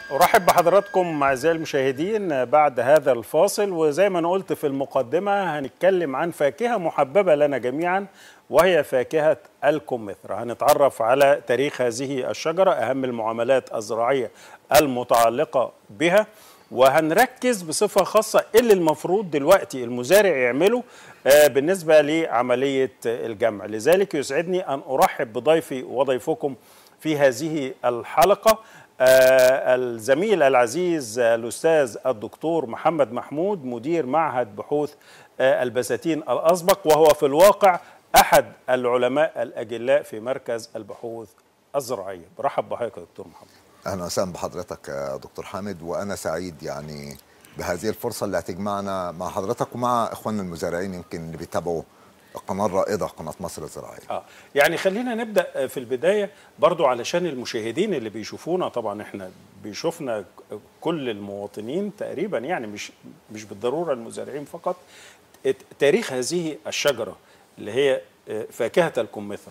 أرحب بحضراتكم أعزائي المشاهدين بعد هذا الفاصل وزي ما أنا قلت في المقدمة هنتكلم عن فاكهة محببة لنا جميعا وهي فاكهة الكمثرى هنتعرف على تاريخ هذه الشجرة أهم المعاملات الزراعية المتعلقة بها وهنركز بصفة خاصة إيه اللي المفروض دلوقتي المزارع يعمله آه، بالنسبة لعملية الجمع لذلك يسعدني أن أرحب بضيفي وضيفكم في هذه الحلقة آه، الزميل العزيز آه، الأستاذ الدكتور محمد محمود مدير معهد بحوث آه، البساتين الأسبق وهو في الواقع أحد العلماء الأجلاء في مركز البحوث الزراعية برحب بحضرتك يا دكتور محمد اهلا وسهلا بحضرتك يا دكتور حامد وانا سعيد يعني بهذه الفرصه اللي هتجمعنا مع حضرتك ومع اخواننا المزارعين يمكن اللي بيتابعوا القناه الرائده قناه مصر الزراعيه. آه يعني خلينا نبدا في البدايه برضو علشان المشاهدين اللي بيشوفونا طبعا احنا بيشوفنا كل المواطنين تقريبا يعني مش مش بالضروره المزارعين فقط ت- تاريخ هذه الشجره اللي هي آه، فاكهه الكمثرى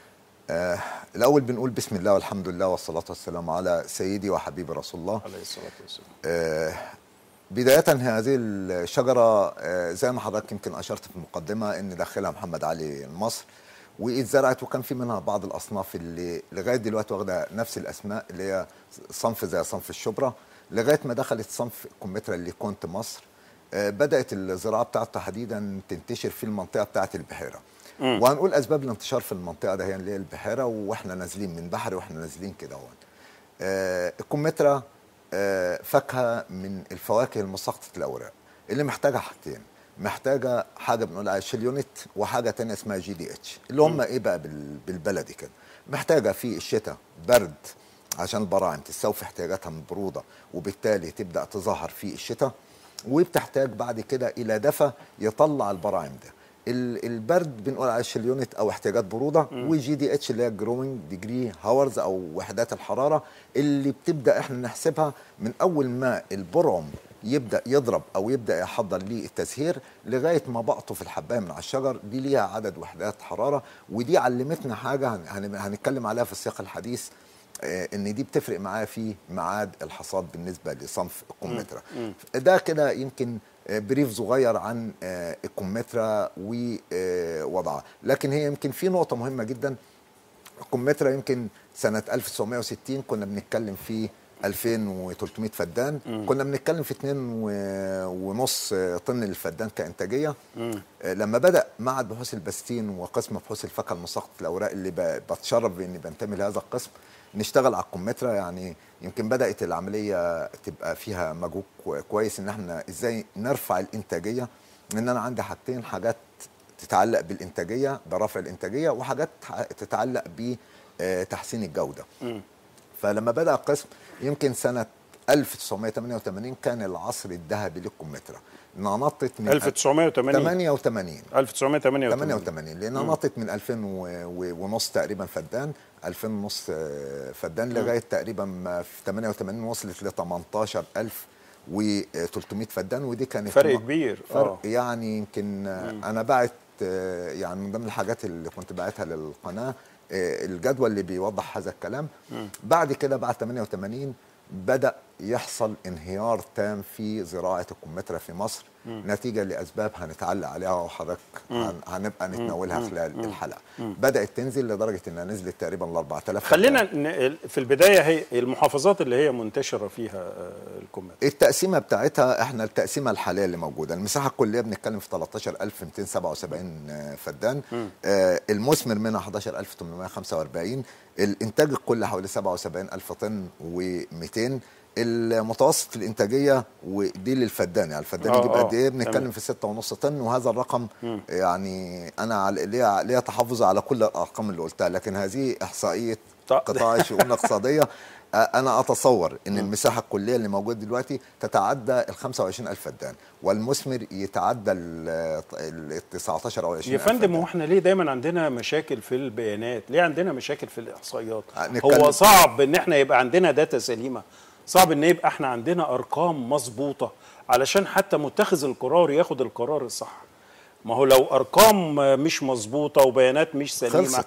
آه الاول بنقول بسم الله والحمد لله والصلاه والسلام على سيدي وحبيبي رسول الله. عليه الصلاه والسلام آه بدايه هذه الشجره آه زي ما حضرتك يمكن اشرت في المقدمه ان داخلها محمد علي مصر واتزرعت وكان في منها بعض الاصناف اللي لغايه دلوقتي واخده نفس الاسماء اللي هي صنف زي صنف الشبرا لغايه ما دخلت صنف الكمثرى اللي كنت مصر آه، بدات الزراعه بتاعته تحديدا تنتشر في المنطقه بتاعه البحيره وهنقول اسباب الانتشار في المنطقه ده هي اللي هي البحيره واحنا نازلين من بحري واحنا نازلين كده هون آه، الكمثرى آه، فاكهه من الفواكه المساقطه الاوراق اللي محتاجه حاجتين محتاجه حاجه بنقول عليها شيليونيت وحاجه تانية اسمها جي دي اتش اللي هم ايه بقى بال- بالبلدي كده محتاجه في الشتاء برد عشان البراعم تستوفي احتياجاتها من البروده وبالتالي تبدا تظهر في الشتاء وبتحتاج بعد كده الى دفى يطلع البراعم ده ال- البرد بنقول على شيليونت او احتياجات بروده وجي دي اتش اللي هي جروينج ديجري هاورز او وحدات الحراره اللي بتبدا احنا نحسبها من اول ما البرعم يبدا يضرب او يبدا يحضر للتزهير لغايه ما بقطه في الحبايه من على الشجر دي ليها عدد وحدات حراره ودي علمتنا حاجه هن- هن- هنتكلم عليها في السياق الحديث آه، ان دي بتفرق معايا في ميعاد الحصاد بالنسبه لصنف الكمثرى ده كده يمكن آه، بريف صغير عن آه، الكمثرى ووضعها لكن هي يمكن في نقطه مهمه جدا الكمثرى يمكن سنه 1960 كنا بنتكلم في 2300 فدان كنا بنتكلم في 2 ونص طن للفدان كانتاجيه آه، لما بدا معهد بحوث البستين وقسم بحوث الفاكهه المساقطه الاوراق اللي ب- بتشرف باني بنتمي لهذا القسم نشتغل على الكمثرى يعني يمكن بدات العمليه تبقى فيها مجهود كوي- كويس ان احنا ازاي نرفع الانتاجيه ان انا عندي حاجتين حاجات تتعلق بالانتاجيه برفع الانتاجيه وحاجات ح- تتعلق بتحسين الجوده فلما بدا القسم يمكن سنه 1988 كان العصر الذهبي للكمثرى نطت من 1980 88 1988 88 لانها نطت من 2000 و- و- ونص تقريبا فدان 2000 ونص آه، فدان لغايه تقريبا ما في 88 وصلت ل 18300 فدان ودي كانت فرق م- كبير فرق اه يعني يمكن آه، انا بعت آه، يعني من ضمن الحاجات اللي كنت باعتها للقناه آه، الجدول اللي بيوضح هذا الكلام بعد كده بعد 88 بدا يحصل انهيار تام في زراعه الكمثرى في مصر نتيجه لاسباب هنتعلق عليها وحضرتك هن- هنبقى نتناولها خلال الحلقه بدات تنزل لدرجه انها نزلت تقريبا ل 4000 خلينا ن- في البدايه هي المحافظات اللي هي منتشره فيها آه، الكمثرى التقسيمه بتاعتها احنا التقسيمه الحاليه اللي موجوده المساحه الكليه بنتكلم في 13277 فدان آه المثمر منها 11845 الانتاج الكلي حوالي 77000 طن و200 المتوسط في الانتاجيه ودي للفدان يعني الفدان آه، يجيب آه، قد ايه تمام. بنتكلم في 6.5 طن وهذا الرقم يعني انا على- ليا ليا تحفظ على كل الارقام اللي قلتها لكن هذه احصائيه طيب. قطاع الشؤون الاقتصاديه آه، انا اتصور ان المساحه الكليه اللي موجوده دلوقتي تتعدى ال 25000 فدان والمثمر يتعدى ال ال 19 او 20 يا فندم هو احنا ليه دايما عندنا مشاكل في البيانات ليه عندنا مشاكل في الاحصائيات آه، نتكلم- هو صعب ان احنا يبقى عندنا داتا سليمه صعب ان يبقى احنا عندنا ارقام مظبوطه علشان حتى متخذ القرار ياخد القرار الصح ما هو لو ارقام مش مظبوطه وبيانات مش سليمه خلصت.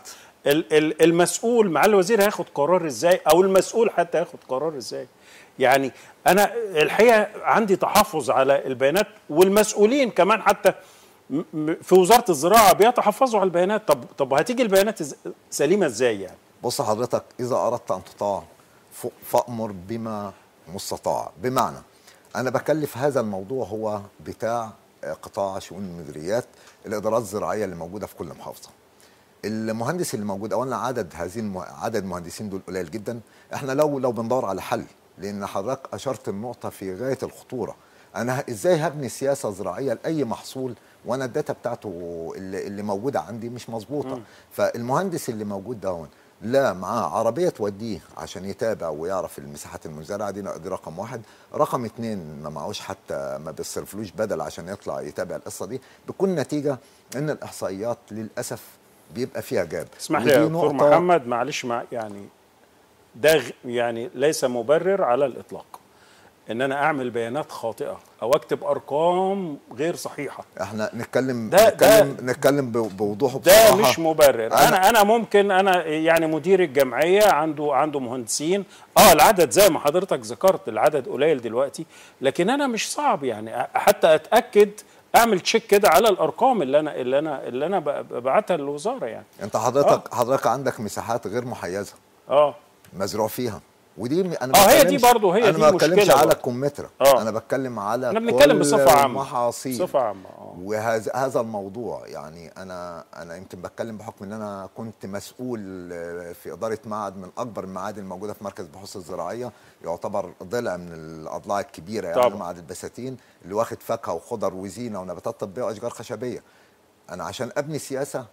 ال- ال- المسؤول مع الوزير هياخد قرار ازاي او المسؤول حتى هياخد قرار ازاي يعني انا الحقيقه عندي تحفظ على البيانات والمسؤولين كمان حتى م- م- في وزاره الزراعه بيتحفظوا على البيانات طب طب هتيجي البيانات إز- سليمه ازاي يعني بص حضرتك اذا اردت ان تطاع ف- فامر بما مستطاع بمعنى انا بكلف هذا الموضوع هو بتاع آه، قطاع شؤون المديريات الادارات الزراعيه اللي موجوده في كل محافظه المهندس اللي موجود اولا عدد هذه الم... عدد المهندسين دول قليل جدا احنا لو لو بندور على حل لان حضرتك اشرت النقطه في غايه الخطوره انا ه- ازاي هبني سياسه زراعيه لاي محصول وانا الداتا بتاعته اللي, اللي موجوده عندي مش مظبوطه فالمهندس اللي موجود ده لا معاه عربيه توديه عشان يتابع ويعرف المساحات المزرعه دي دي رقم واحد رقم اتنين ما معهوش حتى ما بيصرفلوش بدل عشان يطلع يتابع القصه دي بتكون نتيجه ان الاحصائيات للاسف بيبقى فيها جاب اسمح لي يا ودي دكتور نقطة- محمد معلش مع يعني ده غ- يعني ليس مبرر على الاطلاق ان انا اعمل بيانات خاطئه او اكتب ارقام غير صحيحه احنا نتكلم ده- نتكلم نتكلم ب- بوضوح ده وبصراحة. مش مبرر أنا- انا انا ممكن انا يعني مدير الجمعيه عنده عنده مهندسين اه العدد زي ما حضرتك ذكرت العدد قليل دلوقتي لكن انا مش صعب يعني أ- حتى اتاكد اعمل تشيك كده على الارقام اللي انا اللي انا اللي انا ب- ببعتها للوزاره يعني انت حضرتك حضرتك عندك مساحات غير محيزه اه مزروع فيها ودي م- انا آه، ما هي دي بتكلمش- برضو، هي انا دي ما بتكلمش مشكلة على برضو. الكمثرى آه. انا بتكلم على احنا بنتكلم كل بصفه عامه المحاصيل بصفه عامه اه وهذا هذا الموضوع يعني انا انا يمكن بتكلم بحكم ان انا كنت مسؤول آه، في اداره معهد من اكبر المعاهد الموجوده في مركز البحوث الزراعيه يعتبر ضلع من الاضلاع الكبيره يعني طبعا. معهد البساتين اللي واخد فاكهه وخضر وزينه ونباتات طبيه واشجار خشبيه انا عشان ابني سياسه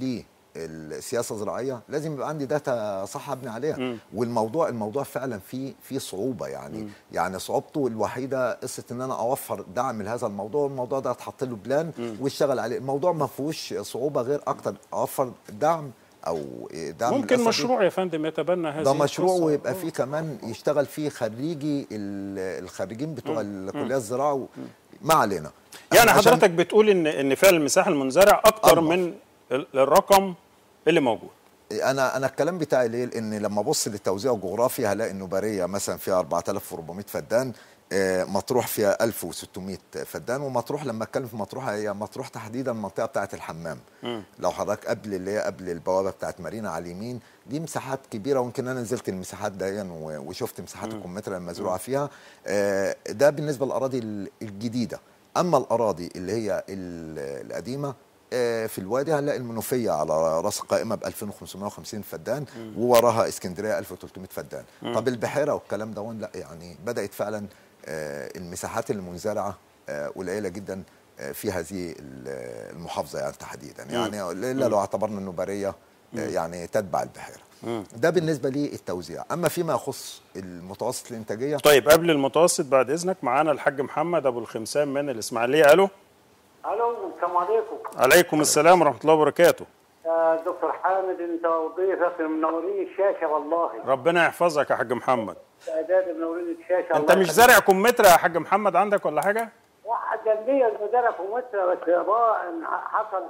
للسياسه الزراعيه لازم يبقى عندي داتا صح ابني عليها مم. والموضوع الموضوع فعلا فيه فيه صعوبه يعني يعني صعوبته الوحيده قصه ان انا اوفر دعم لهذا الموضوع الموضوع ده اتحط له بلان واشتغل عليه الموضوع ما فيهوش صعوبه غير اكتر اوفر دعم او دعم ممكن القصة دي. مشروع يا فندم يتبنى هذه ده مشروع القصة. ويبقى آه. فيه كمان يشتغل فيه خريجي ال- الخريجين بتوع الكليه الزراعه و- ما علينا يعني عشان- حضرتك بتقول ان ان فعل المساحه المنزرع اكتر أكبر. من ال- الرقم اللي موجود انا انا الكلام بتاعي ليه لان لما ابص للتوزيع الجغرافي هلاقي انه بريه مثلا فيها 4400 فدان آه، مطروح فيها 1600 فدان ومطروح لما اتكلم في مطروح هي مطروح تحديدا المنطقه بتاعه الحمام مم. لو حضرتك قبل اللي هي قبل البوابه بتاعه مارينا على اليمين دي مساحات كبيره ويمكن انا نزلت المساحات دي و- وشفت مساحات الكمثرى المزروعه فيها آه، ده بالنسبه للاراضي ال- الجديده اما الاراضي اللي هي ال- القديمه آه، في الوادي هنلاقي المنوفيه على راس القائمه ب 2550 فدان ووراها اسكندريه 1300 فدان طب البحيره والكلام ده لا يعني بدات فعلا آه، المساحات المنزرعه آه، قليله جدا آه، في هذه ال- المحافظه يعني تحديدا يعني الا لو اعتبرنا انه بريه آه، يعني تتبع البحيره ده بالنسبه للتوزيع اما فيما يخص المتوسط الانتاجيه طيب قبل المتوسط بعد اذنك معانا الحاج محمد ابو الخمسان من الاسماعيليه الو الو السلام عليكم عليكم السلام ورحمه الله وبركاته يا دكتور حامد انت وضيفك منورين الشاشه والله ربنا يحفظك يا حاج محمد اعداد منورين الشاشه انت الله مش يخليك. زارع كمثرى يا حاج محمد عندك ولا حاجه واحد جنبيه المدرة في مصر بس بقى إن حصل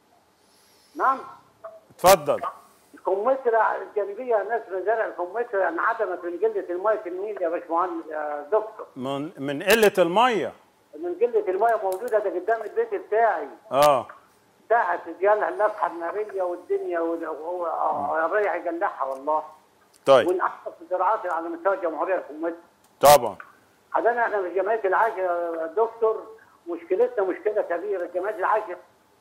نعم اتفضل الكمثرى الجنبيه ناس مزارع الكمثرى انعدمت من قله الميه في النيل يا باشمهندس يا دكتور من من قله الميه من قله الميه موجوده ده قدام البيت بتاعي اه ساعة جالها اللفحه الناريه والدنيا وهو رايح يجلعها والله طيب ونحط الزراعات على مستوى الجمهوريه الكمثرى طبعا حضرنا احنا في جمعيه العاشر يا دكتور مشكلتنا مشكله كبيره جمعيه العاشر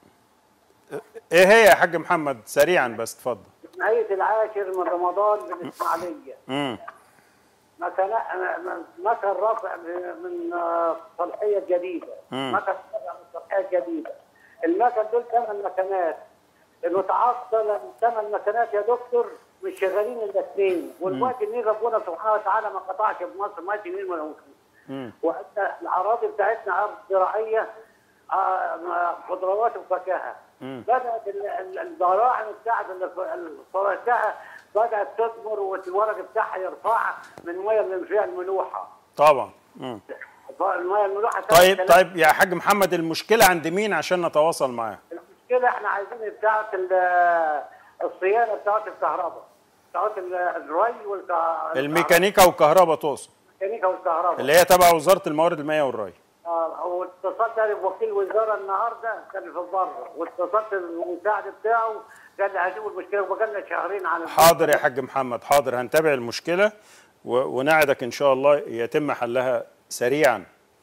ايه هي يا حاج محمد سريعا بس اتفضل جمعيه العاشر من رمضان بالاسماعيليه امم مكان مكان رفع من آه، صالحيه جديده مم. مكان رفع من صالحيه جديده المكن دول ثمان مكانات المتعطل ثمان مكانات يا دكتور مش شغالين الا اثنين والوقت النيل ربنا سبحانه وتعالى ما قطعش في مصر ما النيل ما مم. واحنا الاراضي بتاعتنا ارض زراعيه آه، خضروات وفاكهه مم. بدات ال- ال- البراعم بتاعت اللي فرشتها بدات تثمر والورق بتاعها يرفع من الميه اللي فيها الملوحه طبعا مم. الميه الملوحه طيب تلات- طيب يا حاج محمد المشكله عند مين عشان نتواصل معاه المشكله احنا عايزين بتاعت ال- الصيانه بتاعت الكهرباء بتاعت ال- الري والكهرباء الميكانيكا والكهرباء تقصد الميكانيكا والكهرباء اللي هي تبع وزاره الموارد المائيه والري اه واتصلت انا بوكيل وزاره النهارده كان في بره واتصلت بالمساعد بتاعه قال لي هجيب المشكله وبقالنا شهرين على حاضر يا حاج محمد حاضر هنتابع المشكله و- ونعدك ان شاء الله يتم حلها سريعا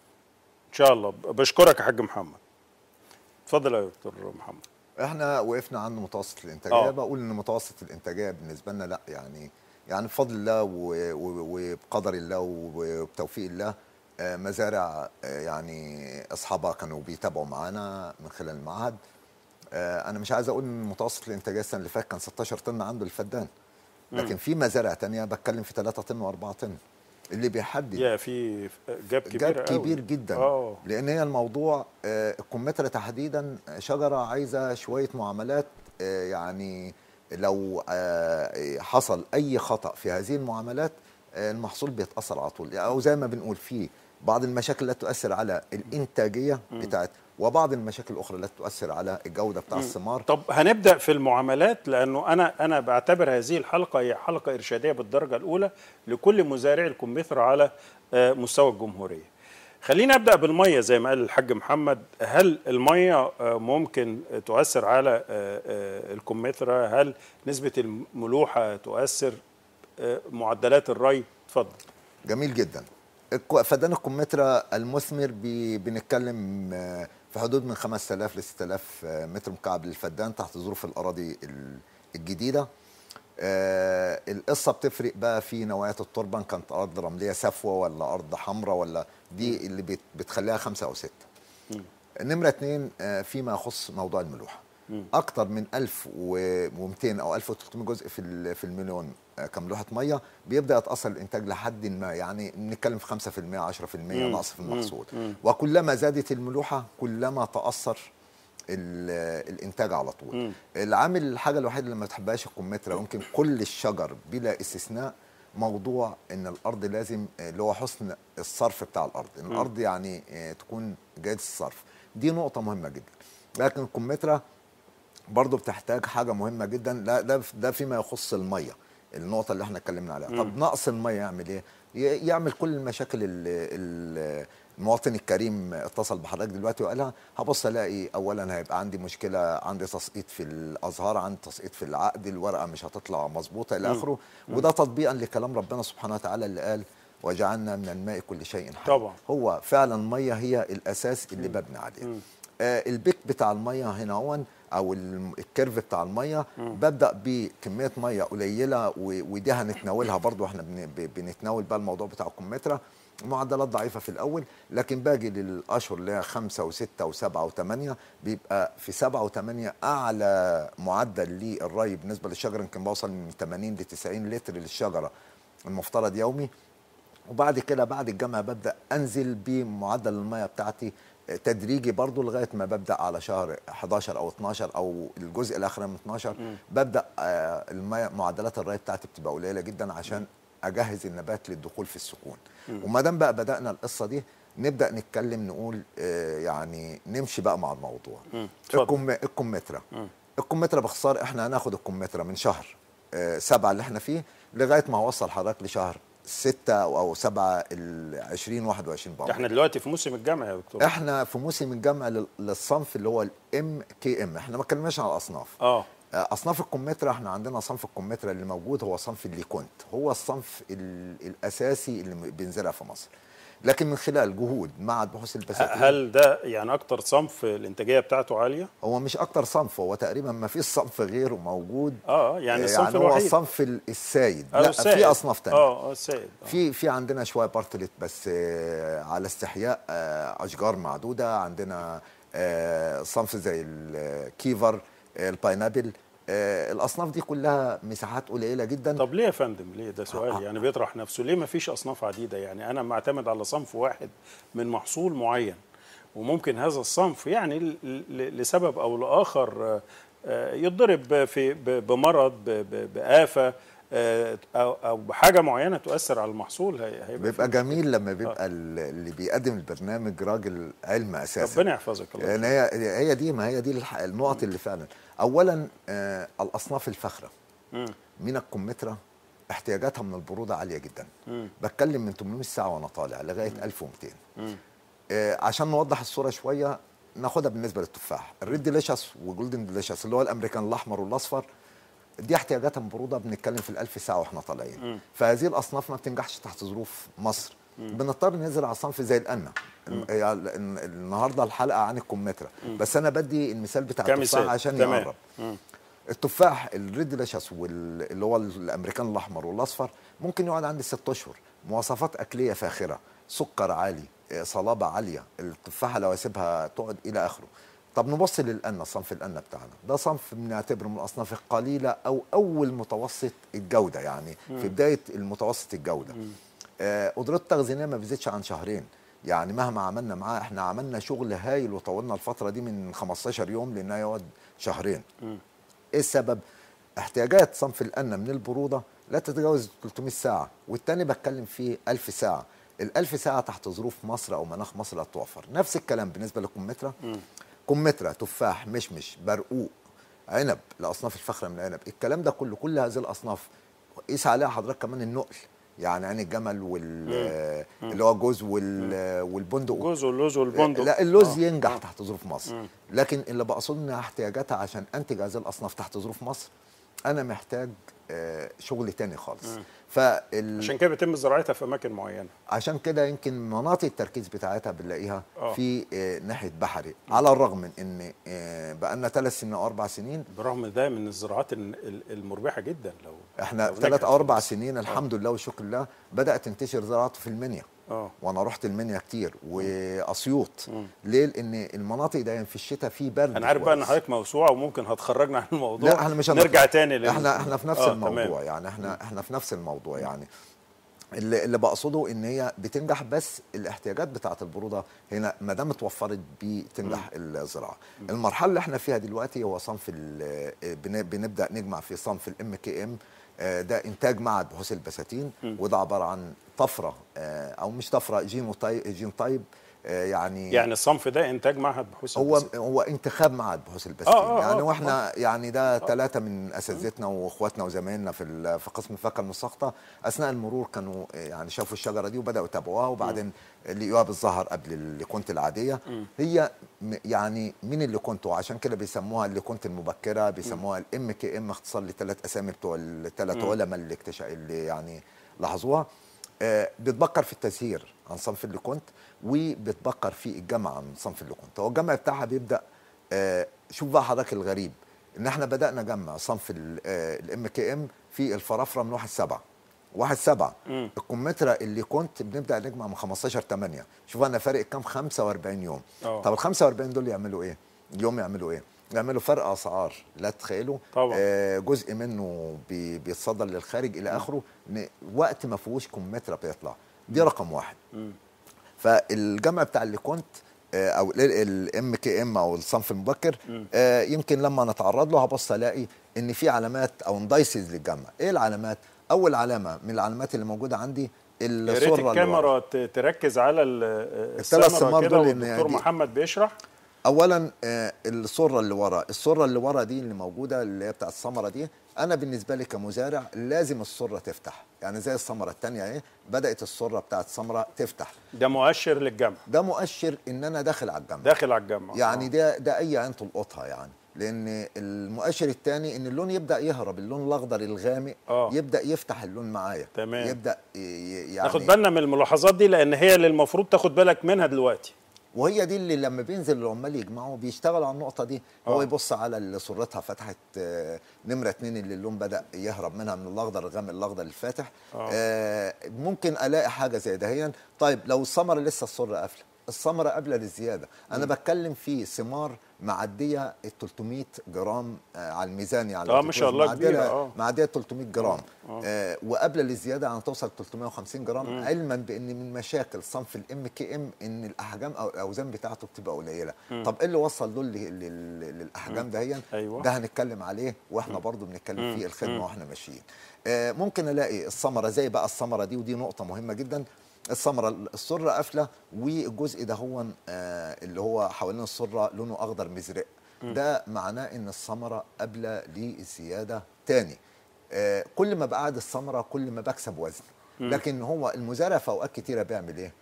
ان شاء الله بشكرك يا حاج محمد اتفضل يا دكتور محمد احنا وقفنا عند متوسط الانتاجيه آه. بقول ان متوسط الانتاجيه بالنسبه لنا لا يعني يعني بفضل الله و- و- وبقدر الله وبتوفيق الله آه، مزارع آه، يعني اصحابها كانوا بيتابعوا معانا من خلال المعهد آه، انا مش عايز اقول ان متوسط الانتاجيه السنه اللي فاتت كان 16 طن عنده الفدان لكن في مزارع تانية بتكلم في 3 طن و4 طن اللي بيحدد يا في جاب كبير جاب قوي. كبير جدا اه لان هي الموضوع آه، الكمثرى تحديدا شجره عايزه شويه معاملات آه، يعني لو آه، حصل اي خطا في هذه المعاملات آه، المحصول بيتاثر على طول او زي ما بنقول في بعض المشاكل التي تؤثر على الانتاجيه بتاعت وبعض المشاكل الاخرى التي تؤثر على الجوده بتاع الثمار طب هنبدا في المعاملات لانه انا انا بعتبر هذه الحلقه هي حلقه ارشاديه بالدرجه الاولى لكل مزارعي الكمثرى على آه، مستوى الجمهوريه. خلينا ابدا بالميه زي ما قال الحاج محمد هل الميه آه، ممكن تؤثر على آه، آه، الكمثرى هل نسبه الملوحه تؤثر آه، معدلات الري اتفضل جميل جدا الك- فدان الكمثرى المثمر بي- بنتكلم آه، في حدود من 5000 ل 6000 آه، متر مكعب للفدان تحت ظروف الاراضي ال- الجديده آه، القصه بتفرق بقى في نوعيه التربه إن كانت ارض رمليه سفوه ولا ارض حمراء ولا دي اللي بت- بتخليها خمسه او سته نمرة اتنين آه، فيما يخص موضوع الملوحة أكتر من 1200 أو 1300 جزء في ال- في المليون آه، كملوحة مية بيبدأ يتأثر الإنتاج لحد ما يعني نتكلم في 5% 10% نقص في المحصول وكلما زادت الملوحة كلما تأثر ال- الانتاج على طول العامل الحاجه الوحيده اللي ما تحبهاش الكمثرى يمكن كل الشجر بلا استثناء موضوع ان الارض لازم آه، اللي هو حسن الصرف بتاع الارض ان الارض يعني آه، تكون جيده الصرف دي نقطه مهمه جدا لكن الكمثرى برضه بتحتاج حاجه مهمه جدا لا ده ده فيما يخص الميه النقطه اللي احنا اتكلمنا عليها طب نقص الميه يعمل ايه ي- يعمل كل المشاكل اللي اللي المواطن الكريم اتصل بحضرتك دلوقتي وقالها هبص الاقي اولا هيبقى عندي مشكله عندي تسقيط في الازهار عندي تسقيط في العقد الورقه مش هتطلع مظبوطه الى اخره وده تطبيقا لكلام ربنا سبحانه وتعالى اللي قال وجعلنا من الماء كل شيء حي طبعا. هو فعلا الميه هي الاساس اللي ببني عليه آه البيك بتاع الميه هنا هون او الم- الكيرف بتاع الميه ببدا بكميه ميه قليله و- ودي هنتناولها برضو احنا بن- ب- بنتناول بقى الموضوع بتاع الكمثرى معدلات ضعيفه في الاول لكن باجي للاشهر اللي هي خمسه وسته وسبعه وثمانيه بيبقى في سبعه وثمانيه اعلى معدل للري بالنسبه للشجره يمكن بوصل من 80 ل 90 لتر للشجره المفترض يومي وبعد كده بعد الجامعه ببدا انزل بمعدل الميه بتاعتي تدريجي برضو لغايه ما ببدا على شهر 11 او 12 او الجزء الاخر من 12 ببدا آه، الميه معدلات الري بتاعتي بتبقى قليله جدا عشان اجهز النبات للدخول في السكون وما دام بقى بدانا القصه دي نبدا نتكلم نقول آه، يعني نمشي بقى مع الموضوع اتفضل. الكم الكمثرى الكمثرى باختصار احنا هناخد الكمثرى من شهر آه، سبعة اللي احنا فيه لغايه ما اوصل حضرتك لشهر ستة او أو سبعة ال 20 21 بقى احنا دلوقتي في موسم الجامعه يا دكتور احنا في موسم الجمع لل- للصنف اللي هو الام كي ام احنا ما اتكلمناش عن الاصناف اه آه، اصناف الكمثرى احنا عندنا صنف الكمثرى اللي موجود هو صنف الليكونت هو الصنف ال- الاساسي اللي م- بينزرع في مصر لكن من خلال جهود معهد بحوث البساتين هل ده يعني اكتر صنف الانتاجيه بتاعته عاليه؟ هو مش اكتر صنف هو تقريبا ما فيش صنف غيره موجود اه يعني الصنف يعني هو الوحيد الصنف ال- السيد آه، لا السائد. في اصناف تانية اه اه السائد آه. في في عندنا شويه بارتلت بس آه، على استحياء آه، اشجار معدوده عندنا آه، صنف زي الكيفر آه، الباينابل آه، الاصناف دي كلها مساحات قليله جدا طب ليه يا فندم ليه ده سؤال يعني بيطرح نفسه ليه ما فيش اصناف عديده يعني انا معتمد على صنف واحد من محصول معين وممكن هذا الصنف يعني ل- ل- لسبب او لاخر آه، آه، يتضرب في ب- بمرض ب- ب- بآفة آه، او او بحاجه معينه تؤثر على المحصول هي- هيبقى بيبقى في- جميل لما بيبقى ال- اللي بيقدم البرنامج راجل علم اساسا ربنا يحفظك الله يعني هي هي دي ما هي دي الح- النقط اللي فعلا اولا آه الاصناف الفاخره مم. من الكمثرى احتياجاتها من البروده عاليه جدا مم. بتكلم من 800 ساعه وانا طالع لغايه 1200 مم. آه عشان نوضح الصوره شويه ناخدها بالنسبه للتفاح الريد ديليشس وجولدن ديليشس اللي هو الامريكان الاحمر والاصفر دي احتياجاتها من بروده بنتكلم في الألف ساعه واحنا طالعين فهذه الاصناف ما بتنجحش تحت ظروف مصر بنضطر نزرع صنف زي القنا يعني ال- النهارده الحلقه عن الكمثرى بس انا بدي المثال بتاع كمثال. التفاح عشان تمام. يقرب التفاح الريد ديليشس واللي هو الامريكان الاحمر والاصفر ممكن يقعد عندي ست اشهر مواصفات اكليه فاخره سكر عالي آه، صلابه عاليه التفاحه لو اسيبها تقعد الى اخره طب نبص للقنا صنف القنا بتاعنا ده صنف بنعتبره من الاصناف القليله او اول متوسط الجوده يعني في بدايه المتوسط الجوده آه، قدرته التخزينيه ما بيزيدش عن شهرين يعني مهما عملنا معاه احنا عملنا شغل هايل وطولنا الفتره دي من 15 يوم لانها يقعد شهرين ايه السبب؟ احتياجات صنف القنا من البروده لا تتجاوز 300 ساعه والتاني بتكلم فيه 1000 ساعه ال 1000 ساعه تحت ظروف مصر او مناخ مصر لا توفر نفس الكلام بالنسبه للكمثرى كمثرى تفاح مشمش برقوق عنب الاصناف الفاخره من العنب الكلام ده كله كل هذه الاصناف قيس عليها حضرتك كمان النقل يعني عين الجمل وال اللي هو الجوز وال والبندق الجوز واللوز والبندق لا اللوز آه. ينجح تحت ظروف مصر لكن اللي بقصد انها احتياجاتها عشان انتج هذه الاصناف تحت ظروف مصر انا محتاج آه، شغل تاني خالص فال... عشان كده بيتم زراعتها في اماكن معينه عشان كده يمكن مناطق التركيز بتاعتها بنلاقيها آه. في آه، ناحيه بحري على الرغم من ان آه، بقالنا ثلاث سنين او اربع سنين برغم ده من الزراعات ال- ال- المربحه جدا لو احنا لو ثلاث نجحت او اربع في مصر. سنين الحمد لله والشكر لله بدات تنتشر زراعته في المنيا اه وانا رحت المنيا كتير واسيوط ليه لان المناطق دايما في الشتاء في برد انا عارف بقى ان كويس. حضرتك موسوعه وممكن هتخرجنا عن الموضوع لا احنا مش هنخرج. نرجع تاني لل... احنا احنا في نفس آه، الموضوع تمام. يعني احنا احنا في نفس الموضوع يعني اللي, اللي بقصده ان هي بتنجح بس الاحتياجات بتاعه البروده هنا ما دام اتوفرت بتنجح الزراعه المرحله اللي احنا فيها دلوقتي هو صنف ال- بن- بنبدا نجمع في صنف الام كي ام ده انتاج معهد بحوث البساتين وده عباره عن طفره آه، او مش طفره جين طيب جين طيب آه، يعني يعني الصنف ده انتاج معهد بحوث هو البساتين. هو انتخاب معهد بحوث البساتين آه، آه، يعني آه، واحنا يعني ده ثلاثه من اساتذتنا واخواتنا وزمايلنا في ال- في قسم الفاكهه المسقطه اثناء المرور كانوا يعني شافوا الشجره دي وبداوا يتابعوها وبعدين لقيوها بالظهر قبل اللي كنت العاديه هي م- يعني من اللي كنت وعشان كده بيسموها اللي كنت المبكره بيسموها الام كي ام اختصار لثلاث اسامي بتوع الثلاث علماء اللي اكتشف اللي يعني لاحظوها آه، بتبكر في التزهير عن صنف اللي كنت وبتبكر في الجمع عن صنف اللي كنت هو الجمع بتاعها بيبدا آه، شوف بقى حضرتك الغريب ان احنا بدانا نجمع صنف الام كي ام في الفرافره من 1 7 1 7 الكمثرى اللي كنت بنبدا نجمع من 15 8 شوف انا فارق كام 45 يوم آه. طب ال 45 دول يعملوا ايه؟ اليوم يعملوا ايه؟ يعملوا فرق اسعار لا تتخيلوا طبعا. آه، جزء منه بي- بيتصدر للخارج الى اخره إن وقت ما فيهوش كمثرى بيطلع دي رقم واحد فالجمع بتاع اللي كنت آه، او الام كي ام او الصنف المبكر آه، يمكن لما نتعرض له هبص الاقي ان في علامات او اندايسز للجمع ايه العلامات اول علامه من العلامات اللي موجوده عندي يا ريت الصوره اللي ورا. الكاميرا ت- تركز على ال- الثلاث السمرة ثمار كده دول إن والدكتور دي- محمد بيشرح اولا آه، الصوره اللي ورا الصوره اللي ورا دي اللي موجوده اللي هي بتاعت الثمره دي انا بالنسبه لي كمزارع لازم الصوره تفتح يعني زي الثمره الثانيه اهي بدات الصوره بتاعت الثمره تفتح ده مؤشر للجمع ده مؤشر ان انا داخل على الجمع داخل على الجمع يعني آه. ده ده اي عين تلقطها يعني لان المؤشر الثاني ان اللون يبدا يهرب اللون الاخضر الغامق آه. يبدا يفتح اللون معايا تمام. يبدا ي- ي- يعني ناخد بالنا من الملاحظات دي لان هي اللي المفروض تاخد بالك منها دلوقتي وهي دي اللي لما بينزل العمال يجمعوا بيشتغلوا على النقطه دي هو آه. يبص على اللي صورتها فتحت آه، نمره اتنين اللي اللون بدا يهرب منها من الاخضر الغامق الاخضر الفاتح آه. آه ممكن الاقي حاجه زي دهيا طيب لو الثمره لسه الصوره قافله الثمره قابله للزياده انا بتكلم في ثمار معديه ال 300 جرام آه على الميزان يعني آه، ما شاء الله معدية- كبيرة، آه. معديه 300 جرام آه وقابله للزياده يعني توصل 350 جرام علما بان من مشاكل صنف الام كي ام ان الاحجام او الاوزان بتاعته بتبقى قليله طب ايه اللي وصل دول لل- لل- للاحجام دهيا أيوة. ده هنتكلم عليه واحنا برضو بنتكلم فيه الخدمه واحنا ماشيين آه ممكن الاقي الثمره زي بقى الثمره دي ودي نقطه مهمه جدا الثمره السره قافله والجزء ده هو آه اللي هو حوالين السره لونه اخضر مزرق ده معناه ان الثمره قابله للزياده تاني آه كل ما بقعد الثمره كل ما بكسب وزن لكن هو المزارع في اوقات كتيره بيعمل ايه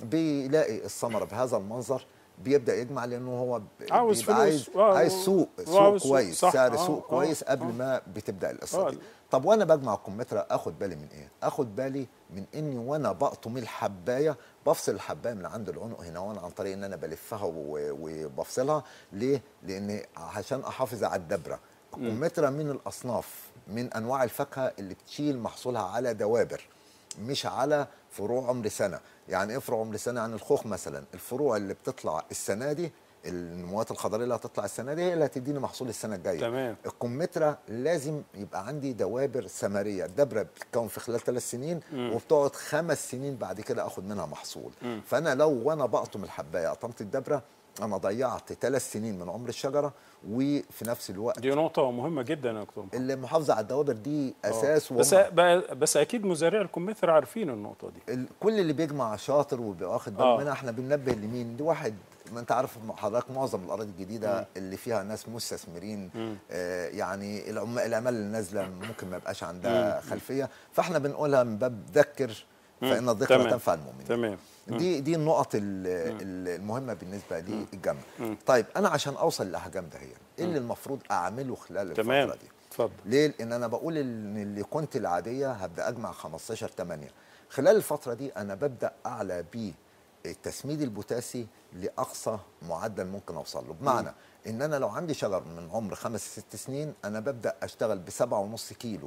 بيلاقي الثمره بهذا المنظر بيبدا يجمع لانه هو ب- عاوز بيبقى فلوس. عايز آه، عايز سوق سوق وعاوز سوق. كويس صح. سعر آه، سوق آه، كويس قبل آه. ما بتبدا القصه آه. دي طب وانا بجمع الكمثرى اخد بالي من ايه اخد بالي من اني وانا بقطم الحبايه بفصل الحبايه من عند العنق هنا وانا عن طريق ان انا بلفها و- وبفصلها ليه لان عشان احافظ على الدبره الكمثرى من الاصناف من انواع الفاكهه اللي بتشيل محصولها على دوابر مش على فروع عمر سنه يعني ايه فروع عمر سنه يعني الخوخ مثلا الفروع اللي بتطلع السنه دي النموات الخضريه اللي هتطلع السنه دي هي اللي هتديني محصول السنه الجايه تمام. الكمثرى لازم يبقى عندي دوابر ثمريه الدبره بتتكون في خلال ثلاث سنين وبتقعد خمس سنين بعد كده اخد منها محصول فانا لو وانا بقطم الحبايه قطمت الدبره انا ضيعت ثلاث سنين من عمر الشجره وفي نفس الوقت دي نقطة مهمة جدا يا دكتور محمد. المحافظه على الدوابر دي آه. اساس بس وهم- بس اكيد مزارعي الكمثرى عارفين النقطة دي ال- كل اللي بيجمع شاطر وبيبقى واخد باله آه. منها احنا بننبه لمين دي واحد ما انت عارف حضرتك معظم الاراضي الجديده اللي فيها ناس مستثمرين آه يعني العم- العماله اللي نازله ممكن ما يبقاش عندها خلفيه فاحنا بنقولها من باب ذكر فان الذكرى تمام. تنفع المؤمنين تمام دي دي النقط ال- ال- المهمه بالنسبه للجمع طيب انا عشان اوصل للاحجام ده هي ايه اللي المفروض اعمله خلال تمام الفتره دي اتفضل ليه؟ لان انا بقول ان اللي كنت العاديه هبدا اجمع 15 8 خلال الفتره دي انا ببدا اعلى بيه التسميد البوتاسي لاقصى معدل ممكن اوصل له بمعنى ان انا لو عندي شجر من عمر خمس ست سنين انا ببدا اشتغل بسبعة ونص كيلو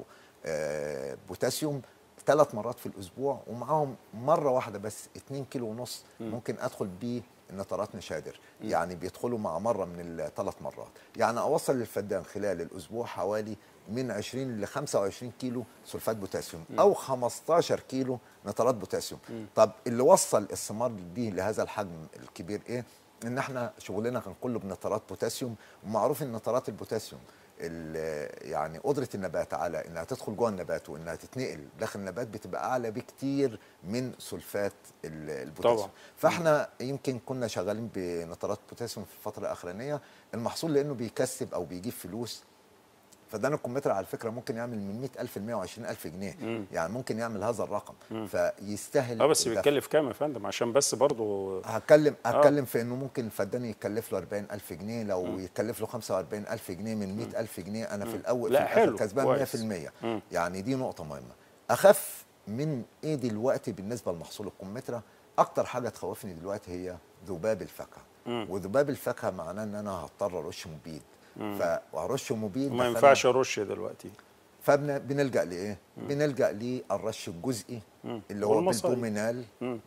آه، بوتاسيوم ثلاث مرات في الاسبوع ومعاهم مره واحده بس 2 كيلو ونص ممكن ادخل بيه نترات نشادر يعني بيدخلوا مع مره من الثلاث مرات يعني اوصل للفدان خلال الاسبوع حوالي من 20 ل 25 كيلو سلفات بوتاسيوم او 15 كيلو نترات بوتاسيوم طب اللي وصل الثمار دي لهذا الحجم الكبير ايه ان احنا شغلنا كان كله بنترات بوتاسيوم ومعروف ان نترات البوتاسيوم ال- يعني قدره النبات على انها تدخل جوه النبات وانها تتنقل داخل النبات بتبقى اعلى بكتير من سلفات ال- البوتاسيوم طبعا. فاحنا يمكن كنا شغالين بنترات بوتاسيوم في الفتره الاخرانيه المحصول لانه بيكسب او بيجيب فلوس فدان الكمثرى على فكره ممكن يعمل من 100000 ل 120000 جنيه يعني ممكن يعمل هذا الرقم فيستاهل اه بس الدفع. بيتكلف كام يا فندم عشان بس برضو هتكلم هتكلم في انه ممكن الفدان يكلف له 40000 جنيه لو يكلف له 45000 جنيه من 100000 جنيه انا في الاول لا، في الآخر حلو، كسبان كويس. 100% يعني دي نقطه مهمه اخف من ايه دلوقتي بالنسبه لمحصول الكمثرى اكتر حاجه تخوفني دلوقتي هي ذباب الفاكهه وذباب الفاكهه معناه ان انا هضطر ارش مبيد فارش مبيد ما ده ينفعش ارش دلوقتي فبنلجا لايه؟ بنلجا للرش الجزئي اللي هو والمصاري. بالبومينال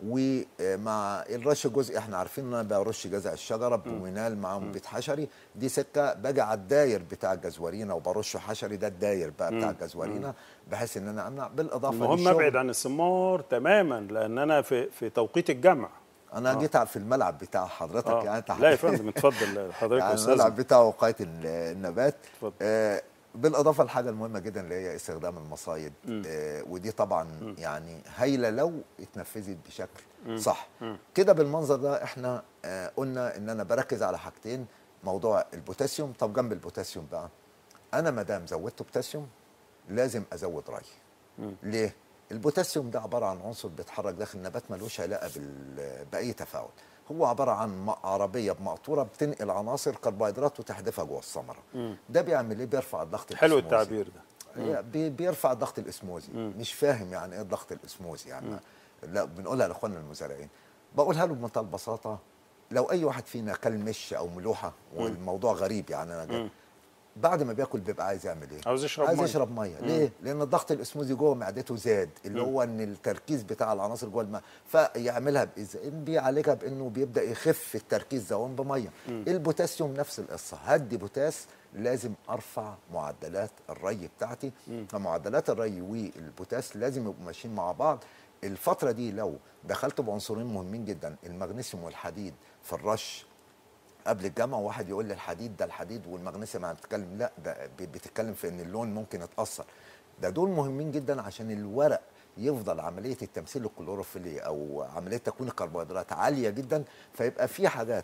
ومع الرش الجزئي احنا عارفين ان انا برش جذع الشجره بومينال مع مبيد حشري دي سكه باجي على الداير بتاع الجزورينا وبرشه حشري ده الداير بقى بتاع الجزورينا بحيث ان انا امنع بالاضافه المهم للشغل. ابعد عن الثمار تماما لان انا في في توقيت الجمع انا جيت على- في الملعب بتاع حضرتك آه. يعني تحت- لا يا فندم اتفضل حضرتك يا يعني استاذ الملعب بتاع وقايه ال- النبات اتفضل. آه بالاضافه لحاجه المهمه جدا اللي هي استخدام المصايد آه ودي طبعا يعني هايله لو اتنفذت بشكل صح كده بالمنظر ده احنا آه قلنا ان انا بركز على حاجتين موضوع البوتاسيوم طب جنب البوتاسيوم بقى انا ما دام زودت بوتاسيوم لازم ازود ري ليه البوتاسيوم ده عباره عن عنصر بيتحرك داخل النبات ملوش علاقه بال- باي تفاعل هو عباره عن م- عربيه بمقطوره بتنقل عناصر كربوهيدرات وتحدفها جوه الثمره ده بيعمل ايه بيرفع الضغط حلو الاسموزي. التعبير ده هي بي- بيرفع الضغط الاسموزي مش فاهم يعني ايه الضغط الاسموزي يعني لا بنقولها لاخواننا المزارعين بقولها له بمنتهى البساطه لو اي واحد فينا كل مش او ملوحه والموضوع غريب يعني انا جاي بعد ما بياكل بيبقى عايز يعمل ايه عاوز يشرب عايز مية. يشرب ميه ليه لان الضغط الاسموزي جوه معدته زاد اللي هو ان التركيز بتاع العناصر جوه الماء فيعملها بإز... بيعالجها بانه بيبدا يخف التركيز زوام بميه البوتاسيوم نفس القصه هدي بوتاس لازم ارفع معدلات الري بتاعتي فمعدلات الري والبوتاس لازم يبقوا ماشيين مع بعض الفتره دي لو دخلت بعنصرين مهمين جدا المغنيسيوم والحديد في الرش قبل الجامعه وواحد يقول لي الحديد ده الحديد والمغنيسيوم انا بتتكلم لا ده ب- بتتكلم في ان اللون ممكن يتاثر ده دول مهمين جدا عشان الورق يفضل عمليه التمثيل الكلوروفيلي او عمليه تكوين الكربوهيدرات عاليه جدا فيبقى في حاجات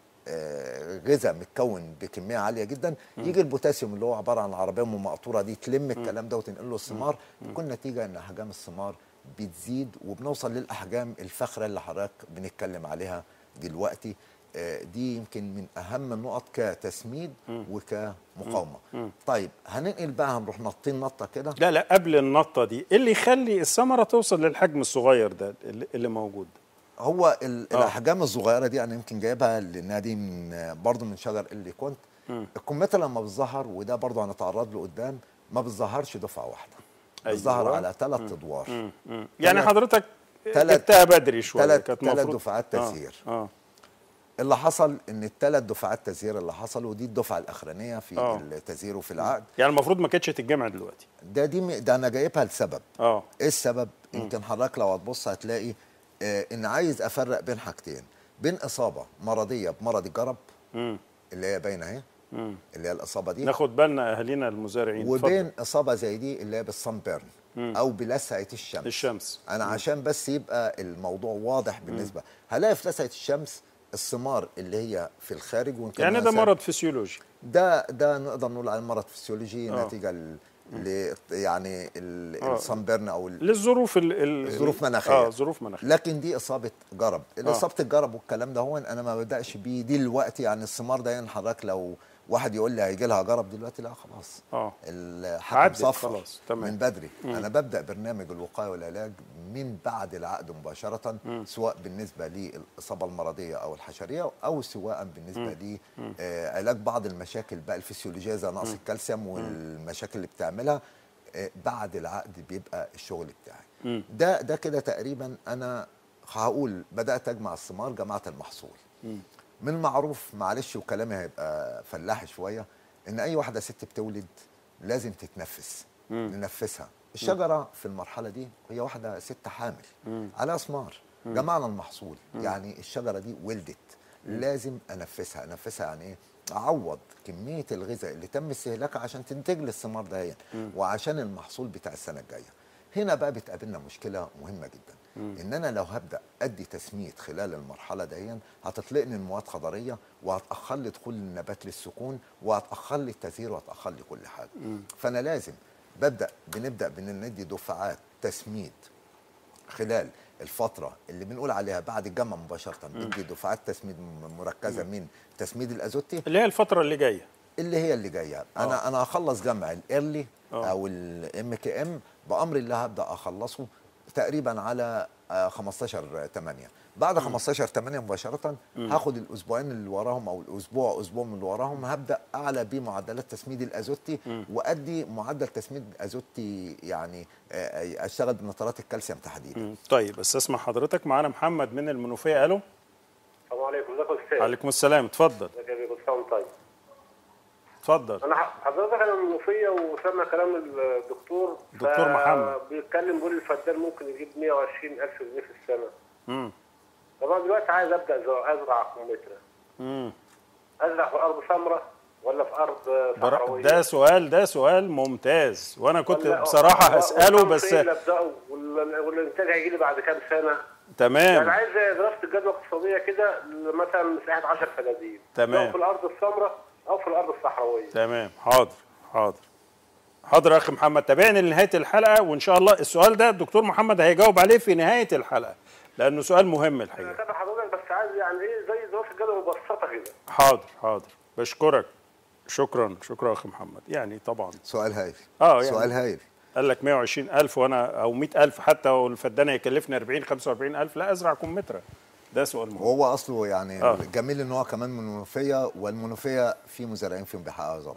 آه، غذاء متكون بكميه عاليه جدا يجي البوتاسيوم اللي هو عباره عن العربيه ام مقطوره دي تلم الكلام ده وتنقله الثمار تكون نتيجه ان احجام الثمار بتزيد وبنوصل للاحجام الفخره اللي حضرتك بنتكلم عليها دلوقتي آه، دي يمكن من اهم النقط كتسميد وكمقاومه طيب هننقل بقى هنروح نطين نطه كده لا لا قبل النطه دي إيه اللي يخلي الثمره توصل للحجم الصغير ده اللي اللي موجود هو ال- آه. الاحجام الصغيره دي انا يمكن جايبها لانها دي من برضه من شجر اللي كنت الكمثرى لما بتظهر وده برضه هنتعرض له قدام ما بتظهرش دفعه واحده بتظهر أيوة. على ثلاث ادوار مم. يعني تلات- حضرتك تلات- جبتها بدري شويه تلات- كانت تلات مفروض- دفعات آه، تزهير. اه اللي حصل ان الثلاث دفعات تزهير اللي حصلوا دي الدفعه الاخرانيه في آه. التزهير وفي العقد يعني المفروض ما كانتش تتجمع دلوقتي ده دي م- ده انا جايبها لسبب اه ايه السبب يمكن حضرتك لو هتبص هتلاقي آه ان عايز افرق بين حاجتين بين اصابه مرضيه بمرض الجرب مم. اللي هي باينه اهي مم. اللي هي الاصابه دي ناخد بالنا اهالينا المزارعين وبين اتفضل. اصابه زي دي اللي هي بالصن بيرن او بلسعه الشمس الشمس انا عشان بس يبقى الموضوع واضح بالنسبه هلاقي في لسعه الشمس الثمار اللي هي في الخارج ويمكن يعني أنا ده سا- مرض فسيولوجي ده ده نقدر نقول عليه مرض فسيولوجي آه. نتيجه ل ل- يعني ال- آه. الصن بيرن او ال- للظروف ال ال ظروف مناخيه اه ظروف مناخيه لكن دي اصابه جرب اصابه الجرب والكلام ده هو انا ما بداش بيه دلوقتي يعني الثمار ده يعني حضرتك لو واحد يقول لي هيجي لها جرب دلوقتي لا خلاص اه الحكم عدت صفر خلاص، تمام. من بدري انا ببدا برنامج الوقايه والعلاج من بعد العقد مباشره سواء بالنسبه للاصابه المرضيه او الحشريه او سواء بالنسبه لعلاج بعض المشاكل بقى الفسيولوجيه زي نقص الكالسيوم والمشاكل اللي بتعملها آه، بعد العقد بيبقى الشغل بتاعي ده ده كده تقريبا انا هقول بدات اجمع الثمار جمعت المحصول من معروف معلش وكلامي هيبقى فلاحي شويه ان اي واحده ست بتولد لازم تتنفس ننفسها الشجره في المرحله دي هي واحده ست حامل على ثمار جمعنا المحصول يعني الشجره دي ولدت لازم انفسها انفسها يعني ايه اعوض كميه الغذاء اللي تم استهلاكها عشان تنتج لي الثمار دهيا وعشان المحصول بتاع السنه الجايه هنا بقى بتقابلنا مشكله مهمه جدا ان انا لو هبدا ادي تسميد خلال المرحله دي هتطلقني المواد خضريه وهتاخر لي دخول النبات للسكون وهتاخر لي التزهير وهتاخر لي كل حاجه فانا لازم ببدا بنبدا بان ندي دفعات تسميد خلال الفتره اللي بنقول عليها بعد الجامعه مباشره بندي دفعات تسميد م- مركزه من تسميد الازوتي اللي هي الفتره اللي جايه اللي هي اللي جايه انا انا هخلص جمع الايرلي آه. او الام كي ام بامر الله هبدا اخلصه تقريبا على آه، 15 8 بعد 15 8 مباشره هاخد الاسبوعين اللي وراهم او الاسبوع اسبوع من اللي وراهم هبدا اعلى بمعدلات تسميد الازوتي وادي معدل تسميد ازوتي يعني آه، اشتغل بنترات الكالسيوم تحديدا مم. طيب بس اسمع حضرتك معانا محمد من المنوفيه الو السلام عليكم ازيك يا استاذ عليكم السلام اتفضل ازيك يا بيه كل سنه وانت طيب اتفضل انا ح- حضرتك انا من المنوفيه وسمع كلام الدكتور دكتور محمد. بيتكلم بيقول الفدان ممكن يجيب 120000 جنيه في السنه امم طب انا دلوقتي عايز ابدا زرع- ازرع كمثرى امم ازرع في ارض سمراء ولا في ارض بر- صحراويه ده سؤال ده سؤال ممتاز وانا كنت ولا- بصراحه ولا- هساله ولا بس فين اللي ابداه ولا- والانتاج هيجي لي بعد كام سنه يعني تمام عايز دراسه الجدوى الاقتصاديه كده مثلا مساحه 10 فدادين تمام. او في الارض السمراء او في الارض الصحراويه تمام حاضر حاضر حاضر يا اخي محمد تابعني لنهايه الحلقه وان شاء الله السؤال ده الدكتور محمد هيجاوب عليه في نهايه الحلقه لانه سؤال مهم انا الحقيقه تابع حضرتك بس عايز يعني ايه زي دراسه الجدوى مبسطه كده حاضر حاضر بشكرك شكرا شكرا يا اخي محمد يعني طبعا سؤال هايل آه، يعني- سؤال هايل قال لك 120000 وانا او 100000 حتى والفدان هيكلفني 40 45000 لا ازرع كمثرى ده سؤال مهم وهو اصله يعني آه. جميل ان هو كمان من المنوفيه والمنوفيه في مزارعين فيهم بيحققوا ظبط اه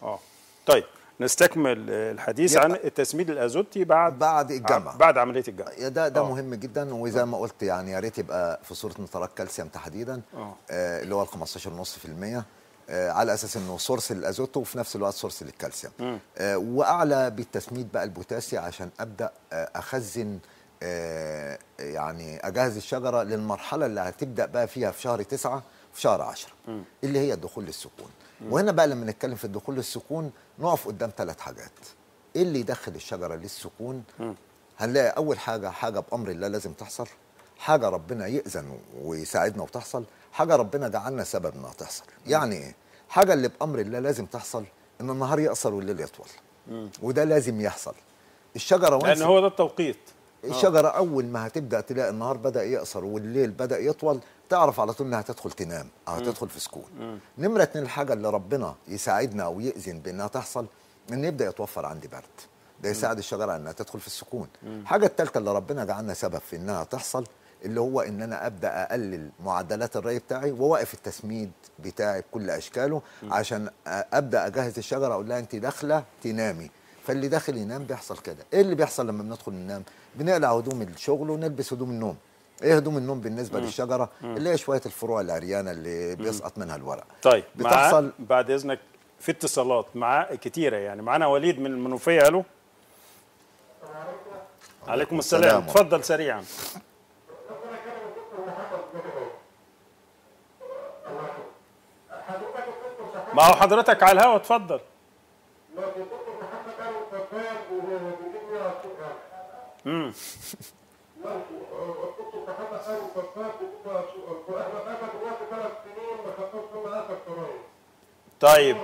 اه طيب نستكمل الحديث يبقى- عن التسميد الازوتي بعد بعد الجمع. بعد عمليه الجمع يا ده ده آه. مهم جدا وزي ما قلت يعني يا ريت يبقى في صوره نترات كالسيوم تحديدا آه. آه اللي هو ال 15.5% آه على اساس انه سورس للازوت وفي نفس الوقت سورس للكالسيوم آه واعلى بالتسميد بقى البوتاسي عشان ابدا آه اخزن آه يعني اجهز الشجره للمرحله اللي هتبدا بقى فيها في شهر تسعة في شهر عشرة اللي هي الدخول للسكون وهنا بقى لما نتكلم في الدخول للسكون نقف قدام ثلاث حاجات ايه اللي يدخل الشجره للسكون هنلاقي اول حاجه حاجه بامر الله لازم تحصل حاجه ربنا ياذن ويساعدنا وتحصل حاجه ربنا جعلنا سبب انها تحصل يعني ايه حاجه اللي بامر الله لازم تحصل ان النهار يقصر والليل يطول وده لازم يحصل الشجره لان وانس هو ده التوقيت الشجره اول ما هتبدا تلاقي النهار بدا يقصر والليل بدا يطول تعرف على طول انها هتدخل تنام او هتدخل في سكون نمره اتنين الحاجه اللي ربنا يساعدنا او ياذن بانها تحصل ان يبدا يتوفر عندي برد ده يساعد الشجره على انها تدخل في السكون الحاجه الثالثه اللي ربنا جعلنا سبب في انها تحصل اللي هو ان انا ابدا اقلل معدلات الري بتاعي وواقف التسميد بتاعي بكل اشكاله عشان ابدا اجهز الشجره اقول لها انت داخله تنامي فاللي داخل ينام بيحصل كده ايه اللي بيحصل لما بندخل ننام بنقلع هدوم الشغل ونلبس هدوم النوم ايه هدوم النوم بالنسبه للشجره اللي هي شويه الفروع العريانه اللي بيسقط منها الورق طيب مع بتحصل بعد اذنك في اتصالات مع كتيره يعني معانا وليد من المنوفيه الو عليكم السلام السلام. اتفضل سريعا ما هو حضرتك على الهوا اتفضل طيب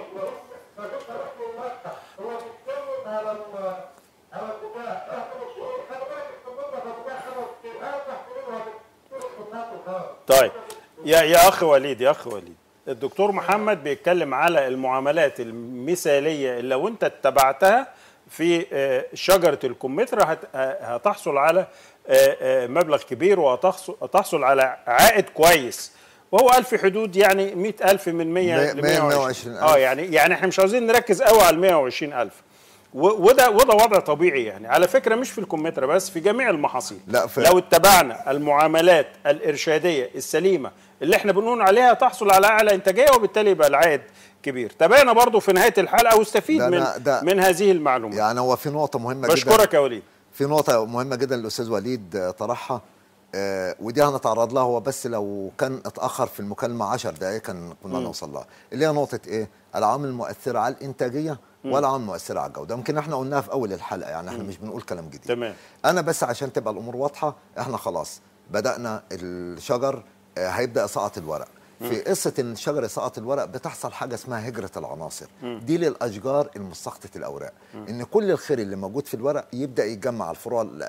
طيب يا يا اخ وليد يا اخ وليد الدكتور محمد بيتكلم على المعاملات المثاليه اللي لو انت اتبعتها في آه، شجره الكمثرى هت- آه، هتحصل على آه، آه، مبلغ كبير وهتحصل هتحصل على عائد كويس وهو قال في حدود يعني 100000 من 100 مية- ل 100 120 120,000. اه يعني يعني احنا مش عاوزين نركز قوي على ال 120000 و- وده وده وضع طبيعي يعني على فكره مش في الكمثرى بس في جميع المحاصيل لا، في- لو اتبعنا المعاملات الارشاديه السليمه اللي احنا بنقول عليها تحصل على اعلى انتاجيه وبالتالي يبقى العائد كبير تابعنا برضو في نهايه الحلقه واستفيد ده من أنا- ده- من هذه المعلومات يعني هو في نقطه مهمه جدا بشكرك يا وليد في نقطة مهمة جدا الأستاذ وليد آه، طرحها آه، ودي هنتعرض لها هو بس لو كان اتأخر في المكالمة 10 دقايق كان كنا نوصل لها اللي هي نقطة إيه؟ العوامل المؤثرة على الإنتاجية والعوامل المؤثرة على الجودة يمكن احنا قلناها في أول الحلقة يعني احنا مش بنقول كلام جديد تمام. أنا بس عشان تبقى الأمور واضحة احنا خلاص بدأنا الشجر آه، هيبدأ يسقط الورق في قصة ان الشجر يسقط الورق بتحصل حاجة اسمها هجرة العناصر دي للأشجار المسقطة الأوراق ان كل الخير اللي موجود في الورق يبدأ يتجمع على الفروع ال-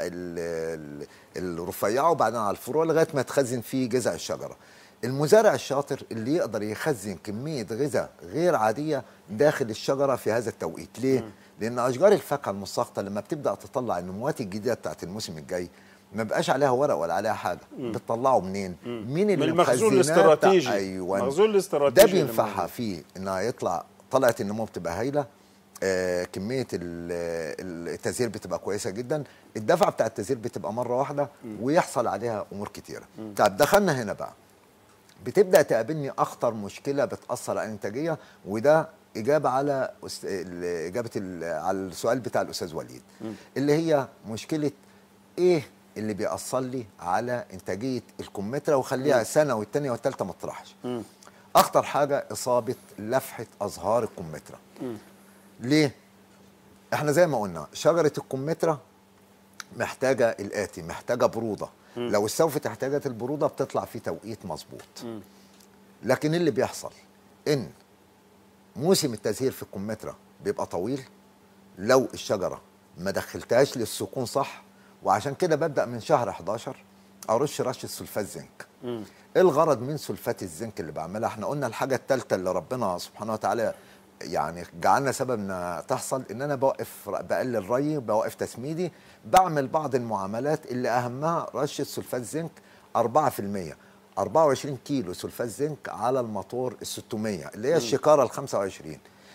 ال- ال- الرفيعة وبعدين على الفروع لغاية ما تخزن في جذع الشجرة المزارع الشاطر اللي يقدر يخزن كمية غذاء غير عادية داخل الشجرة في هذا التوقيت ليه؟ لأن أشجار الفاكهة المساقطة لما بتبدأ تطلع النموات الجديدة بتاعت الموسم الجاي ما بقاش عليها ورق ولا عليها حاجه بتطلعه منين مين اللي المخزون مخزناه بتاع- الاستراتيجي. ايوه المخزون الاستراتيجي ده اللي بينفعها موجود. فيه انها يطلع طلعت النمو بتبقى هايله آه كميه ال- التزهير بتبقى كويسه جدا الدفعه بتاع التزهير بتبقى مره واحده ويحصل عليها امور كتيره طب دخلنا هنا بقى بتبدا تقابلني اخطر مشكله بتاثر على الانتاجيه وده اجابه على أس- ال- اجابه ال- على السؤال بتاع الاستاذ وليد اللي هي مشكله ايه اللي بيأثر لي على انتاجيه الكمثرى وخليها سنه والثانيه والثالثه ما تطرحش اخطر حاجه اصابه لفحه ازهار الكمثرى ليه احنا زي ما قلنا شجره الكمثرى محتاجه الاتي محتاجه بروده لو استوفت احتياجات البروده بتطلع في توقيت مظبوط لكن اللي بيحصل ان موسم التزهير في الكمثرى بيبقى طويل لو الشجره ما دخلتهاش للسكون صح وعشان كده ببدا من شهر 11 ارش رشه سلفات زنك ايه الغرض من سلفات الزنك اللي بعملها احنا قلنا الحاجه الثالثه اللي ربنا سبحانه وتعالى يعني جعلنا سبب انها تحصل ان انا بوقف بقلل ري بوقف تسميدي بعمل بعض المعاملات اللي اهمها رشه سلفات زنك 4% 24 كيلو سلفات زنك على الموتور ال 600 اللي هي الشكاره ال 25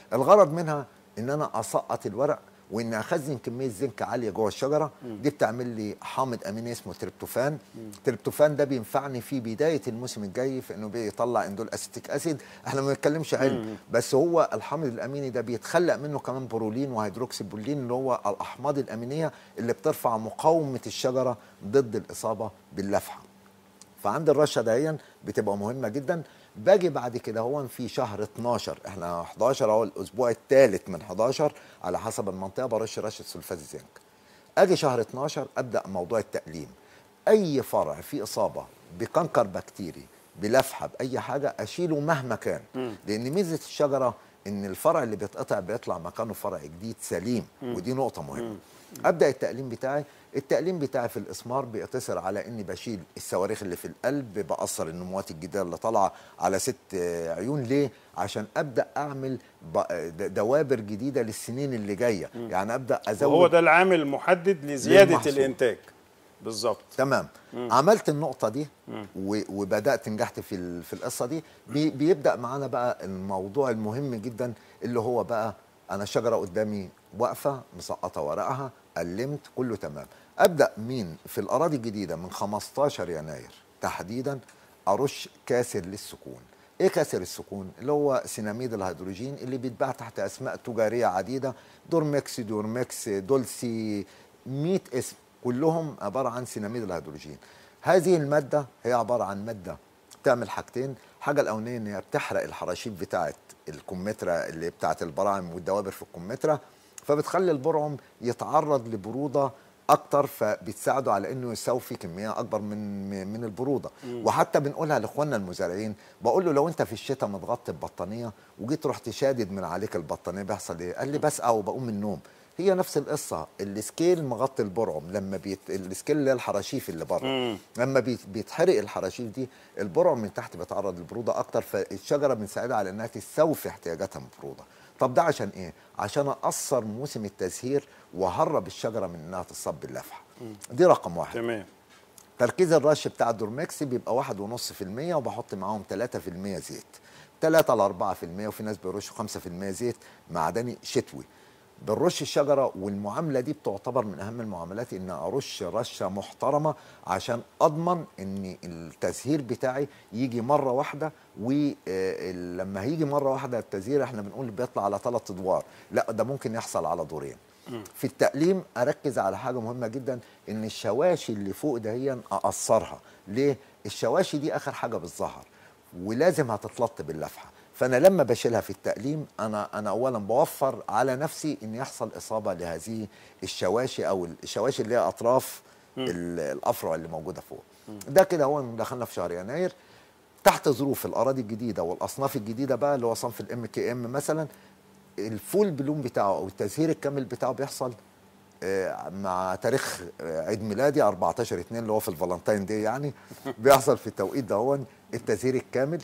الغرض منها ان انا اسقط الورق وان اخزن كميه زنك عاليه جوه الشجره دي بتعمل لي حامض اميني اسمه تريبتوفان التريبتوفان ده بينفعني في بدايه الموسم الجاي في انه بيطلع اندول اسيتيك اسيد احنا ما بنتكلمش علم بس هو الحامض الاميني ده بيتخلق منه كمان برولين وهيدروكسي بولين اللي هو الاحماض الامينيه اللي بترفع مقاومه الشجره ضد الاصابه باللفحه فعند الرشه دهيا بتبقى مهمه جدا باجي بعد كده هو في شهر 12 احنا 11 اهو الاسبوع الثالث من 11 على حسب المنطقه برش رشه سلفات الزنك اجي شهر 12 ابدا موضوع التقليم اي فرع فيه اصابه بكنكر بكتيري بلفحه باي حاجه اشيله مهما كان لان ميزه الشجره ان الفرع اللي بيتقطع بيطلع مكانه فرع جديد سليم ودي نقطه مهمه ابدا التقليم بتاعي التقليم بتاعي في الاسمار بيقتصر على اني بشيل الصواريخ اللي في القلب بقصر النموات الجديده اللي طالعه على ست آه، عيون ليه عشان ابدا اعمل ب- د- دوابر جديده للسنين اللي جايه يعني ابدا ازود وهو ده العامل المحدد لزياده للمحصول. الانتاج بالظبط تمام عملت النقطة دي و- وبدأت نجحت في ال- في القصة دي بي- بيبدأ معانا بقى الموضوع المهم جدا اللي هو بقى أنا شجرة قدامي واقفة مسقطة ورقها قلمت كله تمام أبدأ مين في الأراضي الجديدة من 15 يناير تحديدا أرش كاسر للسكون ايه كاسر السكون اللي هو سيناميد الهيدروجين اللي بيتباع تحت اسماء تجاريه عديده دورمكس دورمكس دولسي 100 اسم كلهم عباره عن سيناميد الهيدروجين هذه الماده هي عباره عن ماده تعمل حاجتين الحاجه الاولانيه ان هي بتحرق الحراشيف بتاعه الكمثرى اللي بتاعه البراعم والدوابر في الكمثرى فبتخلي البرعم يتعرض لبروده اكتر فبتساعده على انه يستوفي كميه اكبر من من- من البروده وحتى بنقولها لاخواننا المزارعين بقول له لو انت في الشتاء متغطي ببطانيه وجيت رحت شادد من عليك البطانيه بيحصل ايه قال لي بسقع وبقوم من النوم هي نفس القصه السكيل مغطي البرعم لما بيت السكيل اللي هي الحراشيف اللي بره لما بيت... بيتحرق الحراشيف دي البرعم من تحت بيتعرض للبروده اكتر فالشجره بنساعدها على انها تستوفي احتياجاتها من البروده طب ده عشان ايه عشان اقصر موسم التزهير وهرب الشجره من انها تصاب باللفحه دي رقم واحد تمام تركيز الرش بتاع الدورمكس بيبقى واحد ونص في المية وبحط معاهم 3 في المية زيت 3 ل 4 في المية وفي ناس بيرشوا 5 في المية زيت معدني شتوي بنرش الشجرة والمعاملة دي بتعتبر من أهم المعاملات إن أرش رشة محترمة عشان أضمن إن التزهير بتاعي يجي مرة واحدة ولما هيجي مرة واحدة التزهير إحنا بنقول بيطلع على ثلاث أدوار لا ده ممكن يحصل على دورين في التقليم اركز على حاجه مهمه جدا ان الشواشي اللي فوق دهيا اقصرها ليه الشواشي دي اخر حاجه بتظهر ولازم هتتلط باللفحه فانا لما بشيلها في التقليم انا انا اولا بوفر على نفسي ان يحصل اصابه لهذه الشواشي او الشواشي اللي هي اطراف ال- الافرع اللي موجوده فوق ده كده هو دخلنا في شهر يناير تحت ظروف الاراضي الجديده والاصناف الجديده بقى اللي هو صنف الام كي ام مثلا الفول بلوم بتاعه او التزهير الكامل بتاعه بيحصل آه، مع تاريخ آه، عيد ميلادي 14 2 اللي هو في الفالنتين دي يعني بيحصل في التوقيت ده هو التزهير الكامل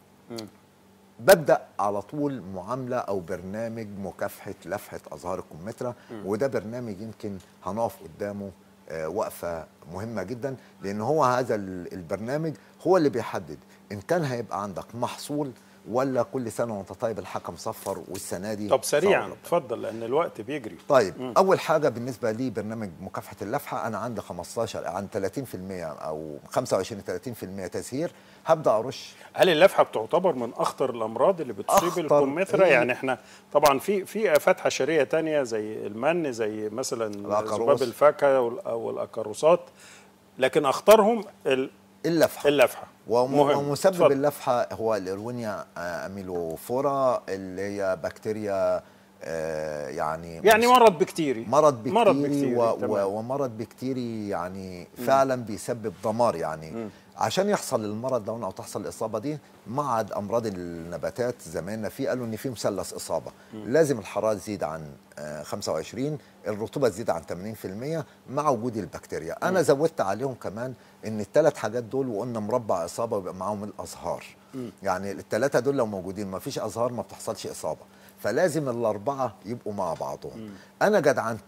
ببدا على طول معامله او برنامج مكافحه لفحه ازهار الكمثرى وده برنامج يمكن هنقف قدامه آه، وقفه مهمه جدا لان هو هذا ال- البرنامج هو اللي بيحدد ان كان هيبقى عندك محصول ولا كل سنه وانت طيب الحكم صفر والسنه دي طب سريعا صور. اتفضل لان الوقت بيجري طيب مم. اول حاجه بالنسبه لي برنامج مكافحه اللفحه انا عندي 15 عن 30% او 25 30% تزهير هبدا ارش هل اللفحه بتعتبر من اخطر الامراض اللي بتصيب أخطر الكمثرى إيه؟ يعني احنا طبعا في في افات حشريه تانية زي المن زي مثلا الأكاروس. ذباب الفاكهه وال- او الاكاروسات لكن اخطرهم ال- اللفحه اللفحه وم- مهم. ومسبب اتفضل. اللفحه هو الارونيا آه، اميلوفورا اللي هي بكتيريا آه، يعني يعني مس- مرض بكتيري مرض بكتيري, مرض بكتيري و... تمام. و... ومرض بكتيري يعني فعلا بيسبب دمار يعني عشان يحصل المرض ده او تحصل الاصابه دي معهد امراض النباتات زماننا فيه قالوا ان في مثلث اصابه لازم الحراره تزيد عن آه، 25 الرطوبه تزيد عن 80% مع وجود البكتيريا انا زودت عليهم كمان ان الثلاث حاجات دول وقلنا مربع اصابه ويبقى معاهم الازهار يعني الثلاثه دول لو موجودين ما فيش ازهار ما بتحصلش اصابه فلازم الاربعه يبقوا مع بعضهم انا جدعنتي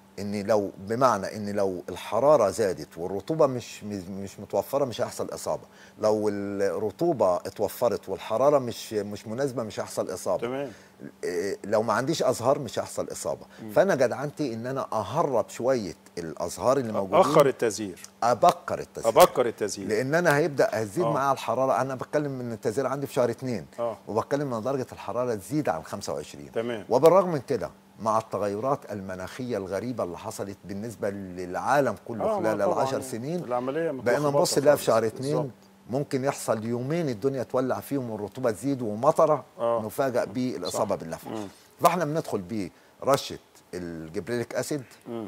ان لو بمعنى ان لو الحراره زادت والرطوبه مش مش متوفره مش هيحصل اصابه لو الرطوبه اتوفرت والحراره مش مش مناسبه مش هيحصل اصابه تمام إيه، لو ما عنديش ازهار مش هيحصل اصابه فانا جدعنتي ان انا اهرب شويه الازهار اللي موجودين اخر التزهير ابكر التزهير ابكر التزهير لان انا هيبدا هزيد آه. معايا الحراره انا بتكلم ان التزهير عندي في شهر اتنين آه. وبتكلم ان درجه الحراره تزيد عن 25 تمام. وبالرغم من كده مع التغيرات المناخيه الغريبه اللي حصلت بالنسبه للعالم كله آه، خلال ما طبعاً العشر سنين العمليه بقينا متلخبطة نبص نلاقي في خالص. شهر اتنين بالظبط. ممكن يحصل يومين الدنيا تولع فيهم والرطوبه تزيد ومطره آه. نفاجئ بالاصابه بالنفخ فاحنا بندخل برشه الجبريليك اسيد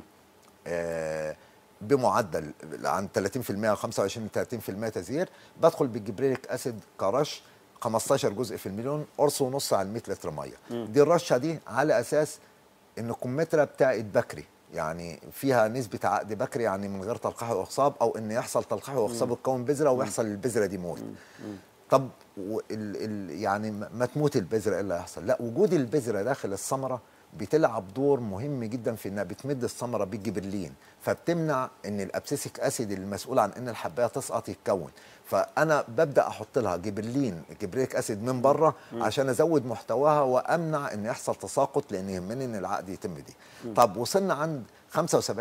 آه، بمعدل عن 30% او 25 30% تزهير بدخل بالجبريليك اسيد كرش 15 جزء في المليون قرص ونص على 100 لتر ميه دي الرشه دي على اساس ان الكمثرى بتاعت بكري يعني فيها نسبة عقد بكري يعني من غير تلقيح واخصاب او ان يحصل تلقيح واخصاب وتكون بذرة ويحصل البذرة دي موت طب و- ال ال يعني ما ما تموت البذرة ايه اللي هيحصل لا وجود البذرة داخل الثمرة بتلعب دور مهم جدا في انها بتمد الثمره بالجبرلين فبتمنع ان الابسيسيك اسيد المسؤول عن ان الحبايه تسقط يتكون فانا ببدا احط لها جبرلين جبريك اسيد من بره عشان ازود محتواها وامنع ان يحصل تساقط لان يهمني ان العقد يتم دي طب وصلنا عند 75%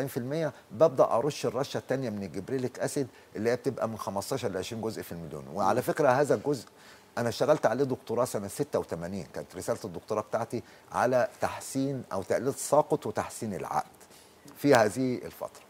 ببدا ارش الرشه الثانيه من الجبريليك اسيد اللي هي بتبقى من 15 ل 20 جزء في المليون وعلى فكره هذا الجزء انا اشتغلت عليه دكتوراه سنه 86 كانت رساله الدكتوراه بتاعتي على تحسين او تقليل التساقط وتحسين العقد في هذه الفتره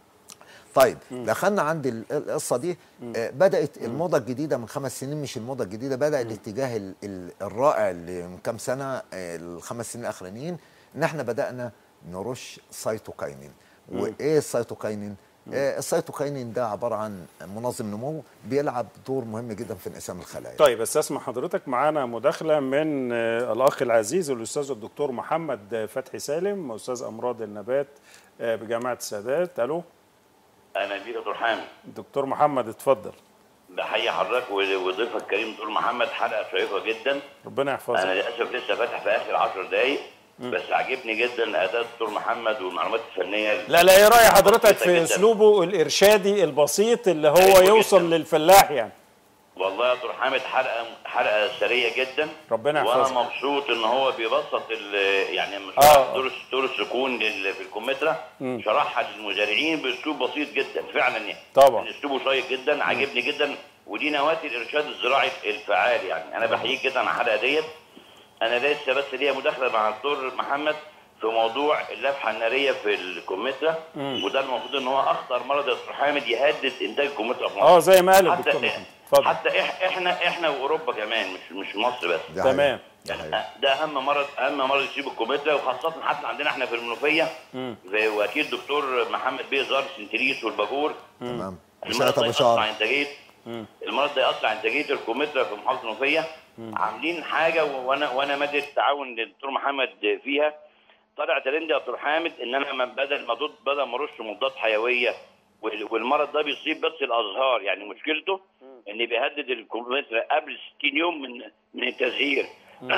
طيب دخلنا عند ال- القصه دي آه، بدات الموضه الجديده من خمس سنين مش الموضه الجديده بدا الاتجاه ال- ال- الرائع اللي من كام سنه آه، الخمس سنين الاخرانيين ان احنا بدانا نرش سيتوكاينين وايه السيتوكاينين آه، السيتوكاينين ده عباره عن منظم نمو بيلعب دور مهم جدا في انقسام الخلايا طيب بس اسمع حضرتك معانا مداخله من آه، الاخ العزيز الاستاذ الدكتور محمد آه، فتحي سالم استاذ امراض النبات آه، بجامعه السادات الو انا بيه دكتور حامد دكتور محمد اتفضل بحيي حضرتك وضيفك الكريم دكتور محمد حلقه شيقه جدا ربنا انا يحفظك للاسف لسه فاتح في اخر 10 دقائق بس عجبني جدا اداء دكتور محمد والمعلومات الفنيه لا لا ايه راي حضرتك بسيطة في جداً. اسلوبه الارشادي البسيط اللي هو أيوة يوصل جداً. للفلاح يعني والله يا دكتور حامد حلقه حلقه سريه جدا ربنا وانا يحفظك. مبسوط ان هو بيبسط ال- يعني مش آه. دور دور السكون لل- في الكمثرى شرحها للمزارعين باسلوب بسيط جدا فعلا يعني طبعا. اسلوبه شيق جدا عاجبني جدا ودي نواه الارشاد الزراعي الفعال يعني انا بحييك جدا على الحلقه ديت انا لسه بس ليا مداخله مع الدكتور محمد في موضوع اللفحه الناريه في الكمثرى وده المفروض ان هو اخطر مرض يا دكتور حامد يهدد انتاج الكمثرى في مصر اه زي ما قال حتى الدكتور محمد اتفضل حتى إح- احنا احنا واوروبا كمان مش مش مصر بس ده حقيقي. تمام ده حقيقي. ده اهم مرض اهم مرض يصيب الكمثرى وخاصه حتى عندنا احنا في المنوفيه زي واكيد دكتور محمد بيه زار سنتريس والباجور تمام المرض مشاهد ده ابو يأثر شعر على انتاجيه المرض ده يأثر على انتاجيه الكمثرى في محافظه المنوفيه عاملين حاجه و- وانا وانا مادة التعاون للدكتور محمد فيها طلع ترند يا دكتور حامد ان انا لما بدل ما ضد بدل ما ارش مضادات حيويه وال- والمرض ده بيصيب بس الازهار يعني مشكلته ان بيهدد الكمثرى قبل 60 يوم من من التزهير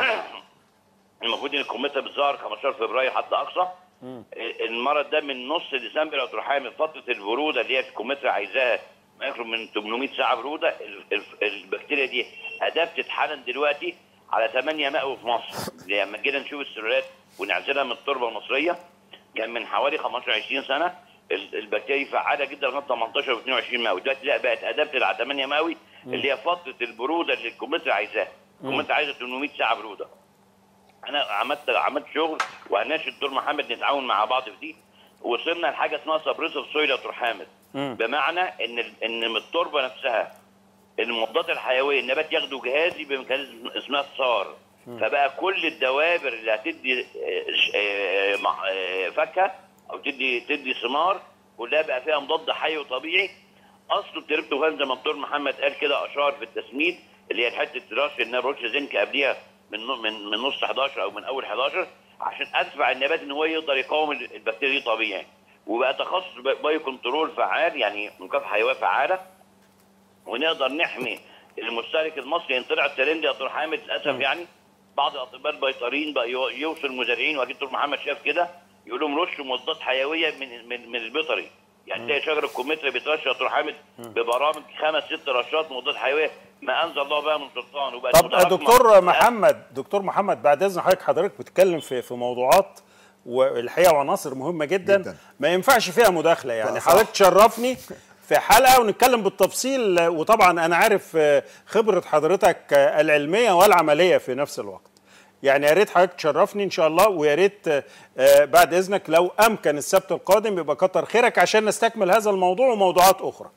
المفروض ان الكمثرى بتظهر 15 فبراير حد اقصى المرض ده من نص ديسمبر يا دكتور حامد فتره البروده اللي هي الكمثرى عايزاها ما يقرب من 800 ساعه بروده ال- ال- البكتيريا دي ادابتت حالا دلوقتي على 8 مئوي في مصر لما جينا نشوف السلالات ونعزلها من التربه المصريه كان من حوالي 15 20 سنه ال- البكتيريا دي فعاله جدا لغايه 18 و 22 مئوي دلوقتي لا بقت ادابتت على 8 مئوي اللي هي فتره البروده اللي الكمثرى عايزاها الكمثرى عايزه 800 ساعه بروده انا عملت عملت شغل وهناشد الدكتور محمد نتعاون مع بعض في دي وصلنا لحاجه اسمها سبريسيف سويل يا دكتور حامد بمعنى ان ال- ان من التربه نفسها المضادات الحيويه النبات ياخدوا جهازي بميكانيزم اسمها الصار فبقى كل الدوابر اللي هتدي آه، ش- آه، مع- آه، فاكهه او تدي تدي ثمار كلها بقى فيها مضاد حيوي طبيعي اصله التريبتوفان زي ما الدكتور محمد قال كده اشار في التسميد اللي هي حته رش ان رش زنك قبليها من نو- من من نص 11 او من اول 11 عشان ادفع النبات ان هو يقدر يقاوم ال- البكتيريا دي طبيعي وبقى تخصص ب- بايو كنترول فعال يعني مكافحه حيويه فعاله ونقدر نحمي المستهلك المصري ان طلع الترند يا دكتور حامد للاسف يعني بعض الاطباء البيطريين بقى يو- يوصل المزارعين واكيد دكتور محمد شاف كده يقول لهم رشوا مضادات حيويه من من من البيطري يعني تلاقي شجر الكمثرى بيترش يا دكتور حامد ببرامج خمس ست رشات مضادات حيويه ما انزل الله بها من سلطان وبقت طب متراكمة. دكتور محمد دكتور محمد بعد اذن حضرتك حضرتك بتتكلم في في موضوعات والحقيقه عناصر مهمه جدا, جداً. ما ينفعش فيها مداخله يعني صح. حضرتك تشرفني في حلقه ونتكلم بالتفصيل وطبعا انا عارف خبره حضرتك العلميه والعمليه في نفس الوقت يعني يا ريت حضرتك تشرفني ان شاء الله ويا ريت آه، بعد اذنك لو امكن السبت القادم يبقى كتر خيرك عشان نستكمل هذا الموضوع وموضوعات اخرى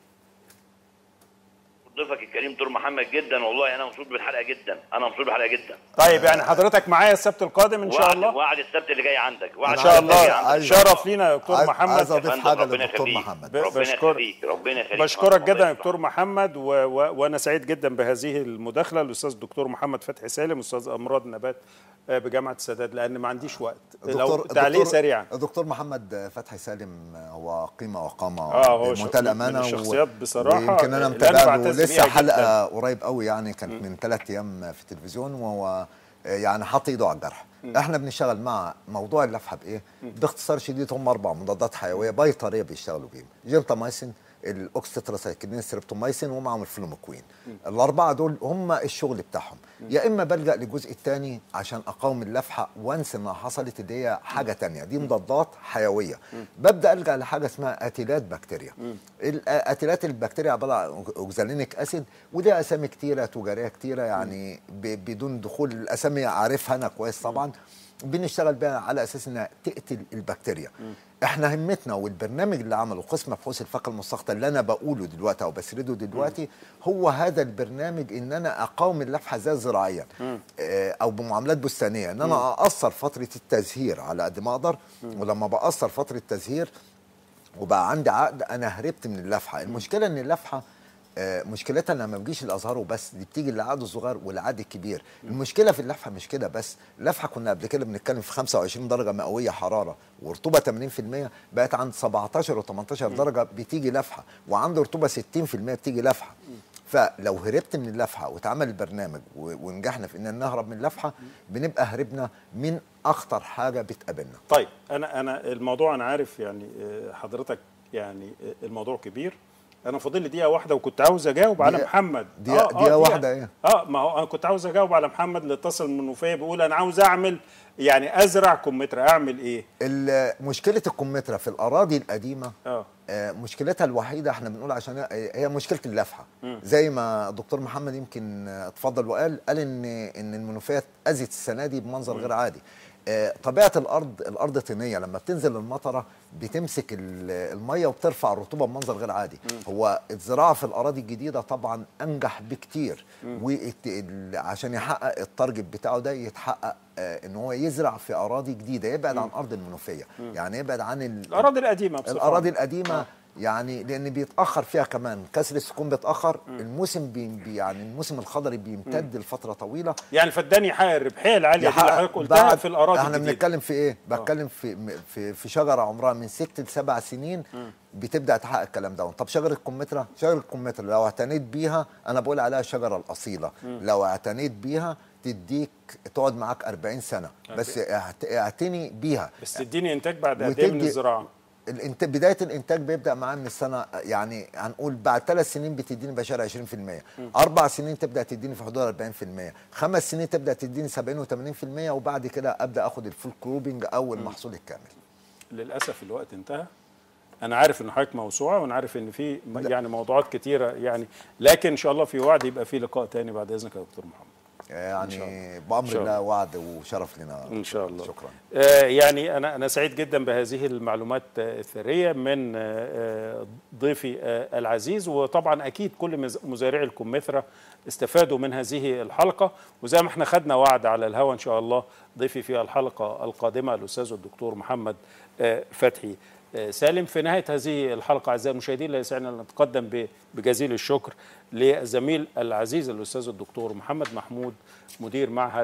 ضيفك الكريم دكتور محمد جدا والله انا مبسوط بالحلقه جدا انا مبسوط بالحلقه جدا طيب يعني حضرتك معايا السبت القادم ان شاء وعد- الله وعد السبت اللي جاي عندك وعد ان شاء السبت اللي جاي الله عندك. شرف لينا يا دكتور عايز- محمد عايز يا اضيف فندم، حاجه ربنا للدكتور يخليك. محمد ب- ربنا بشكر- يخليك ربنا يخليك بشكرك الله جدا يا يسلمك. دكتور محمد و... و... وانا سعيد جدا بهذه المداخله الاستاذ الدكتور محمد فتحي سالم استاذ امراض نبات آه، بجامعه السادات لان ما عنديش وقت لو تعليق سريعا الدكتور محمد فتحي سالم هو قيمه وقامه آه، هو بمنتهى ش- الامانه من الشخصيات بصراحة يمكن انا اللي متابع أنا له بعتز لسه بيها حلقه قريب قوي يعني كانت من ثلاث ايام في التلفزيون وهو يعني حط ايده على الجرح احنا بنشتغل مع موضوع اللفحه بايه باختصار شديد هم اربع مضادات حيويه بيطريه بيشتغلوا بيهم جنتامايسين الاوكستراسايكلين ستريبتومايسين ومعهم الفلوموكوين الاربعه دول هم الشغل بتاعهم يا اما بلجا للجزء الثاني عشان اقاوم اللفحه وانس انها حصلت اللي هي حاجه تانية دي مضادات حيويه ببدا الجا لحاجه اسمها اتيلات بكتيريا الاتيلات البكتيريا عباره عن اوكزالينيك اسيد ودي اسامي كتيره تجاريه كتيره يعني ب- بدون دخول الاسامي عارفها انا كويس طبعا بنشتغل بيها على اساس انها تقتل البكتيريا احنا همتنا والبرنامج اللي عمله قسم بحوث الفاقه المستقطه اللي انا بقوله دلوقتي او بسرده دلوقتي هو هذا البرنامج ان انا اقاوم اللفحه ذات زراعيا آه، او بمعاملات بستانيه ان انا اقصر فتره التزهير على قد ما اقدر ولما بقصر فتره التزهير وبقى عندي عقد انا هربت من اللفحه المشكله ان اللفحه آه، مشكلتها انها ما بتجيش الازهار وبس دي بتيجي للعقد الصغير والعقد الكبير المشكله في اللفحه مش كده بس اللفحه كنا قبل كده بنتكلم في 25 درجه مئويه حراره ورطوبه 80% بقت عند 17 و18 درجه بتيجي لفحه وعند رطوبه 60% بتيجي لفحه فلو هربت من اللفحه واتعمل البرنامج و- ونجحنا في ان نهرب من اللفحه بنبقى هربنا من اخطر حاجه بتقابلنا طيب انا انا الموضوع انا عارف يعني آه، حضرتك يعني آه، الموضوع كبير انا فاضل لي دقيقه واحده وكنت عاوز اجاوب على دقيقة- محمد دقيقة- دقيقة واحدة إيه؟ اه ما هو انا كنت عاوز اجاوب على محمد اللي اتصل من المنوفيه بيقول انا عاوز اعمل يعني ازرع كمثرى اعمل ايه ال- مشكله الكمثرى في الاراضي القديمه اه آه، مشكلتها الوحيده احنا بنقول عشان هي هي مشكله اللفحه زي ما الدكتور محمد يمكن آه، اتفضل وقال قال ان ان المنوفيه اتاذت السنه دي بمنظر غير عادي آه، طبيعه الارض الارض طينيه لما بتنزل المطره بتمسك ال- الميه وبترفع الرطوبه بمنظر غير عادي هو الزراعه في الاراضي الجديده طبعا انجح بكتير وعشان يحقق التارجت بتاعه ده يتحقق آه، ان هو يزرع في اراضي جديده يبعد عن ارض المنوفيه يعني يبعد عن ال- الاراضي القديمه بصفة الاراضي عامة. القديمه يعني لان بيتاخر فيها كمان كسر السكون بيتاخر الموسم بي بي- يعني الموسم الخضري بيمتد لفتره طويله يعني الفدان يحقق الربحيه العاليه دي اللي يحقق حضرتك قلتها بعد- في الاراضي احنا الجديدة. بنتكلم في ايه بتكلم في في في شجره عمرها من ست لسبع سنين بتبدا تحقق الكلام ده طب شجره الكمثرى شجره الكمثرى لو اعتنيت بيها انا بقول عليها الشجره الاصيله لو اعتنيت بيها تديك تقعد معاك 40 سنه بس اعت- اعتني بيها بس تديني انتاج بعد قد ايه من وتدي- الزراعه الانت بدايه الانتاج بيبدا معاه من السنه يعني هنقول بعد ثلاث سنين بتديني بشار 20% اربع سنين تبدا تديني في حدود 40% خمس سنين تبدا تديني 70 و80% وبعد كده ابدا اخد الفول كروبنج او المحصول الكامل للاسف الوقت انتهى انا عارف ان حضرتك موسوعه وانا عارف ان في م- يعني موضوعات كتيره يعني لكن ان شاء الله في وعد يبقى في لقاء تاني بعد اذنك يا دكتور محمد يعني إن بامر شاء الله. الله وعد وشرف لنا ان شاء الله شكرا آه يعني انا انا سعيد جدا بهذه المعلومات آه، الثريه من آه، آه، ضيفي آه، العزيز وطبعا اكيد كل مز- مزارعي الكمثرى استفادوا من هذه الحلقه وزي ما احنا خدنا وعد على الهوا ان شاء الله ضيفي في الحلقه القادمه الاستاذ الدكتور محمد آه، فتحي آه، سالم في نهايه هذه الحلقه اعزائي المشاهدين لا يسعنا ان نتقدم ب- بجزيل الشكر للزميل العزيز الاستاذ الدكتور محمد محمود مدير معهد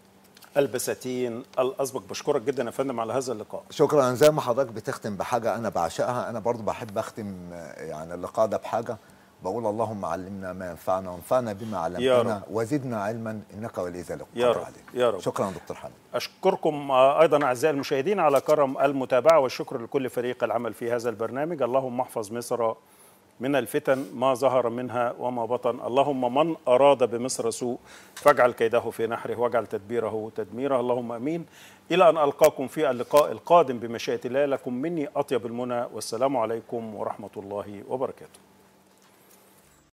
البساتين الاسبق بشكرك جدا يا فندم على هذا اللقاء شكرا زي ما حضرتك بتختم بحاجه انا بعشقها انا برضو بحب اختم آه، يعني اللقاء ده بحاجه بقول اللهم علمنا ما ينفعنا وانفعنا بما يا علمتنا رب. وزدنا علما انك ولي ذلك يا قادر رب. عليه. يا رب. شكرا دكتور حامد أشكركم آه، أيضا أعزائي المشاهدين على كرم المتابعة والشكر لكل فريق العمل في هذا البرنامج اللهم احفظ مصر من الفتن ما ظهر منها وما بطن اللهم من أراد بمصر سوء فاجعل كيده في نحره واجعل تدبيره تدميره اللهم أمين إلى أن ألقاكم في اللقاء القادم بمشيئة الله لكم مني أطيب المنى والسلام عليكم ورحمة الله وبركاته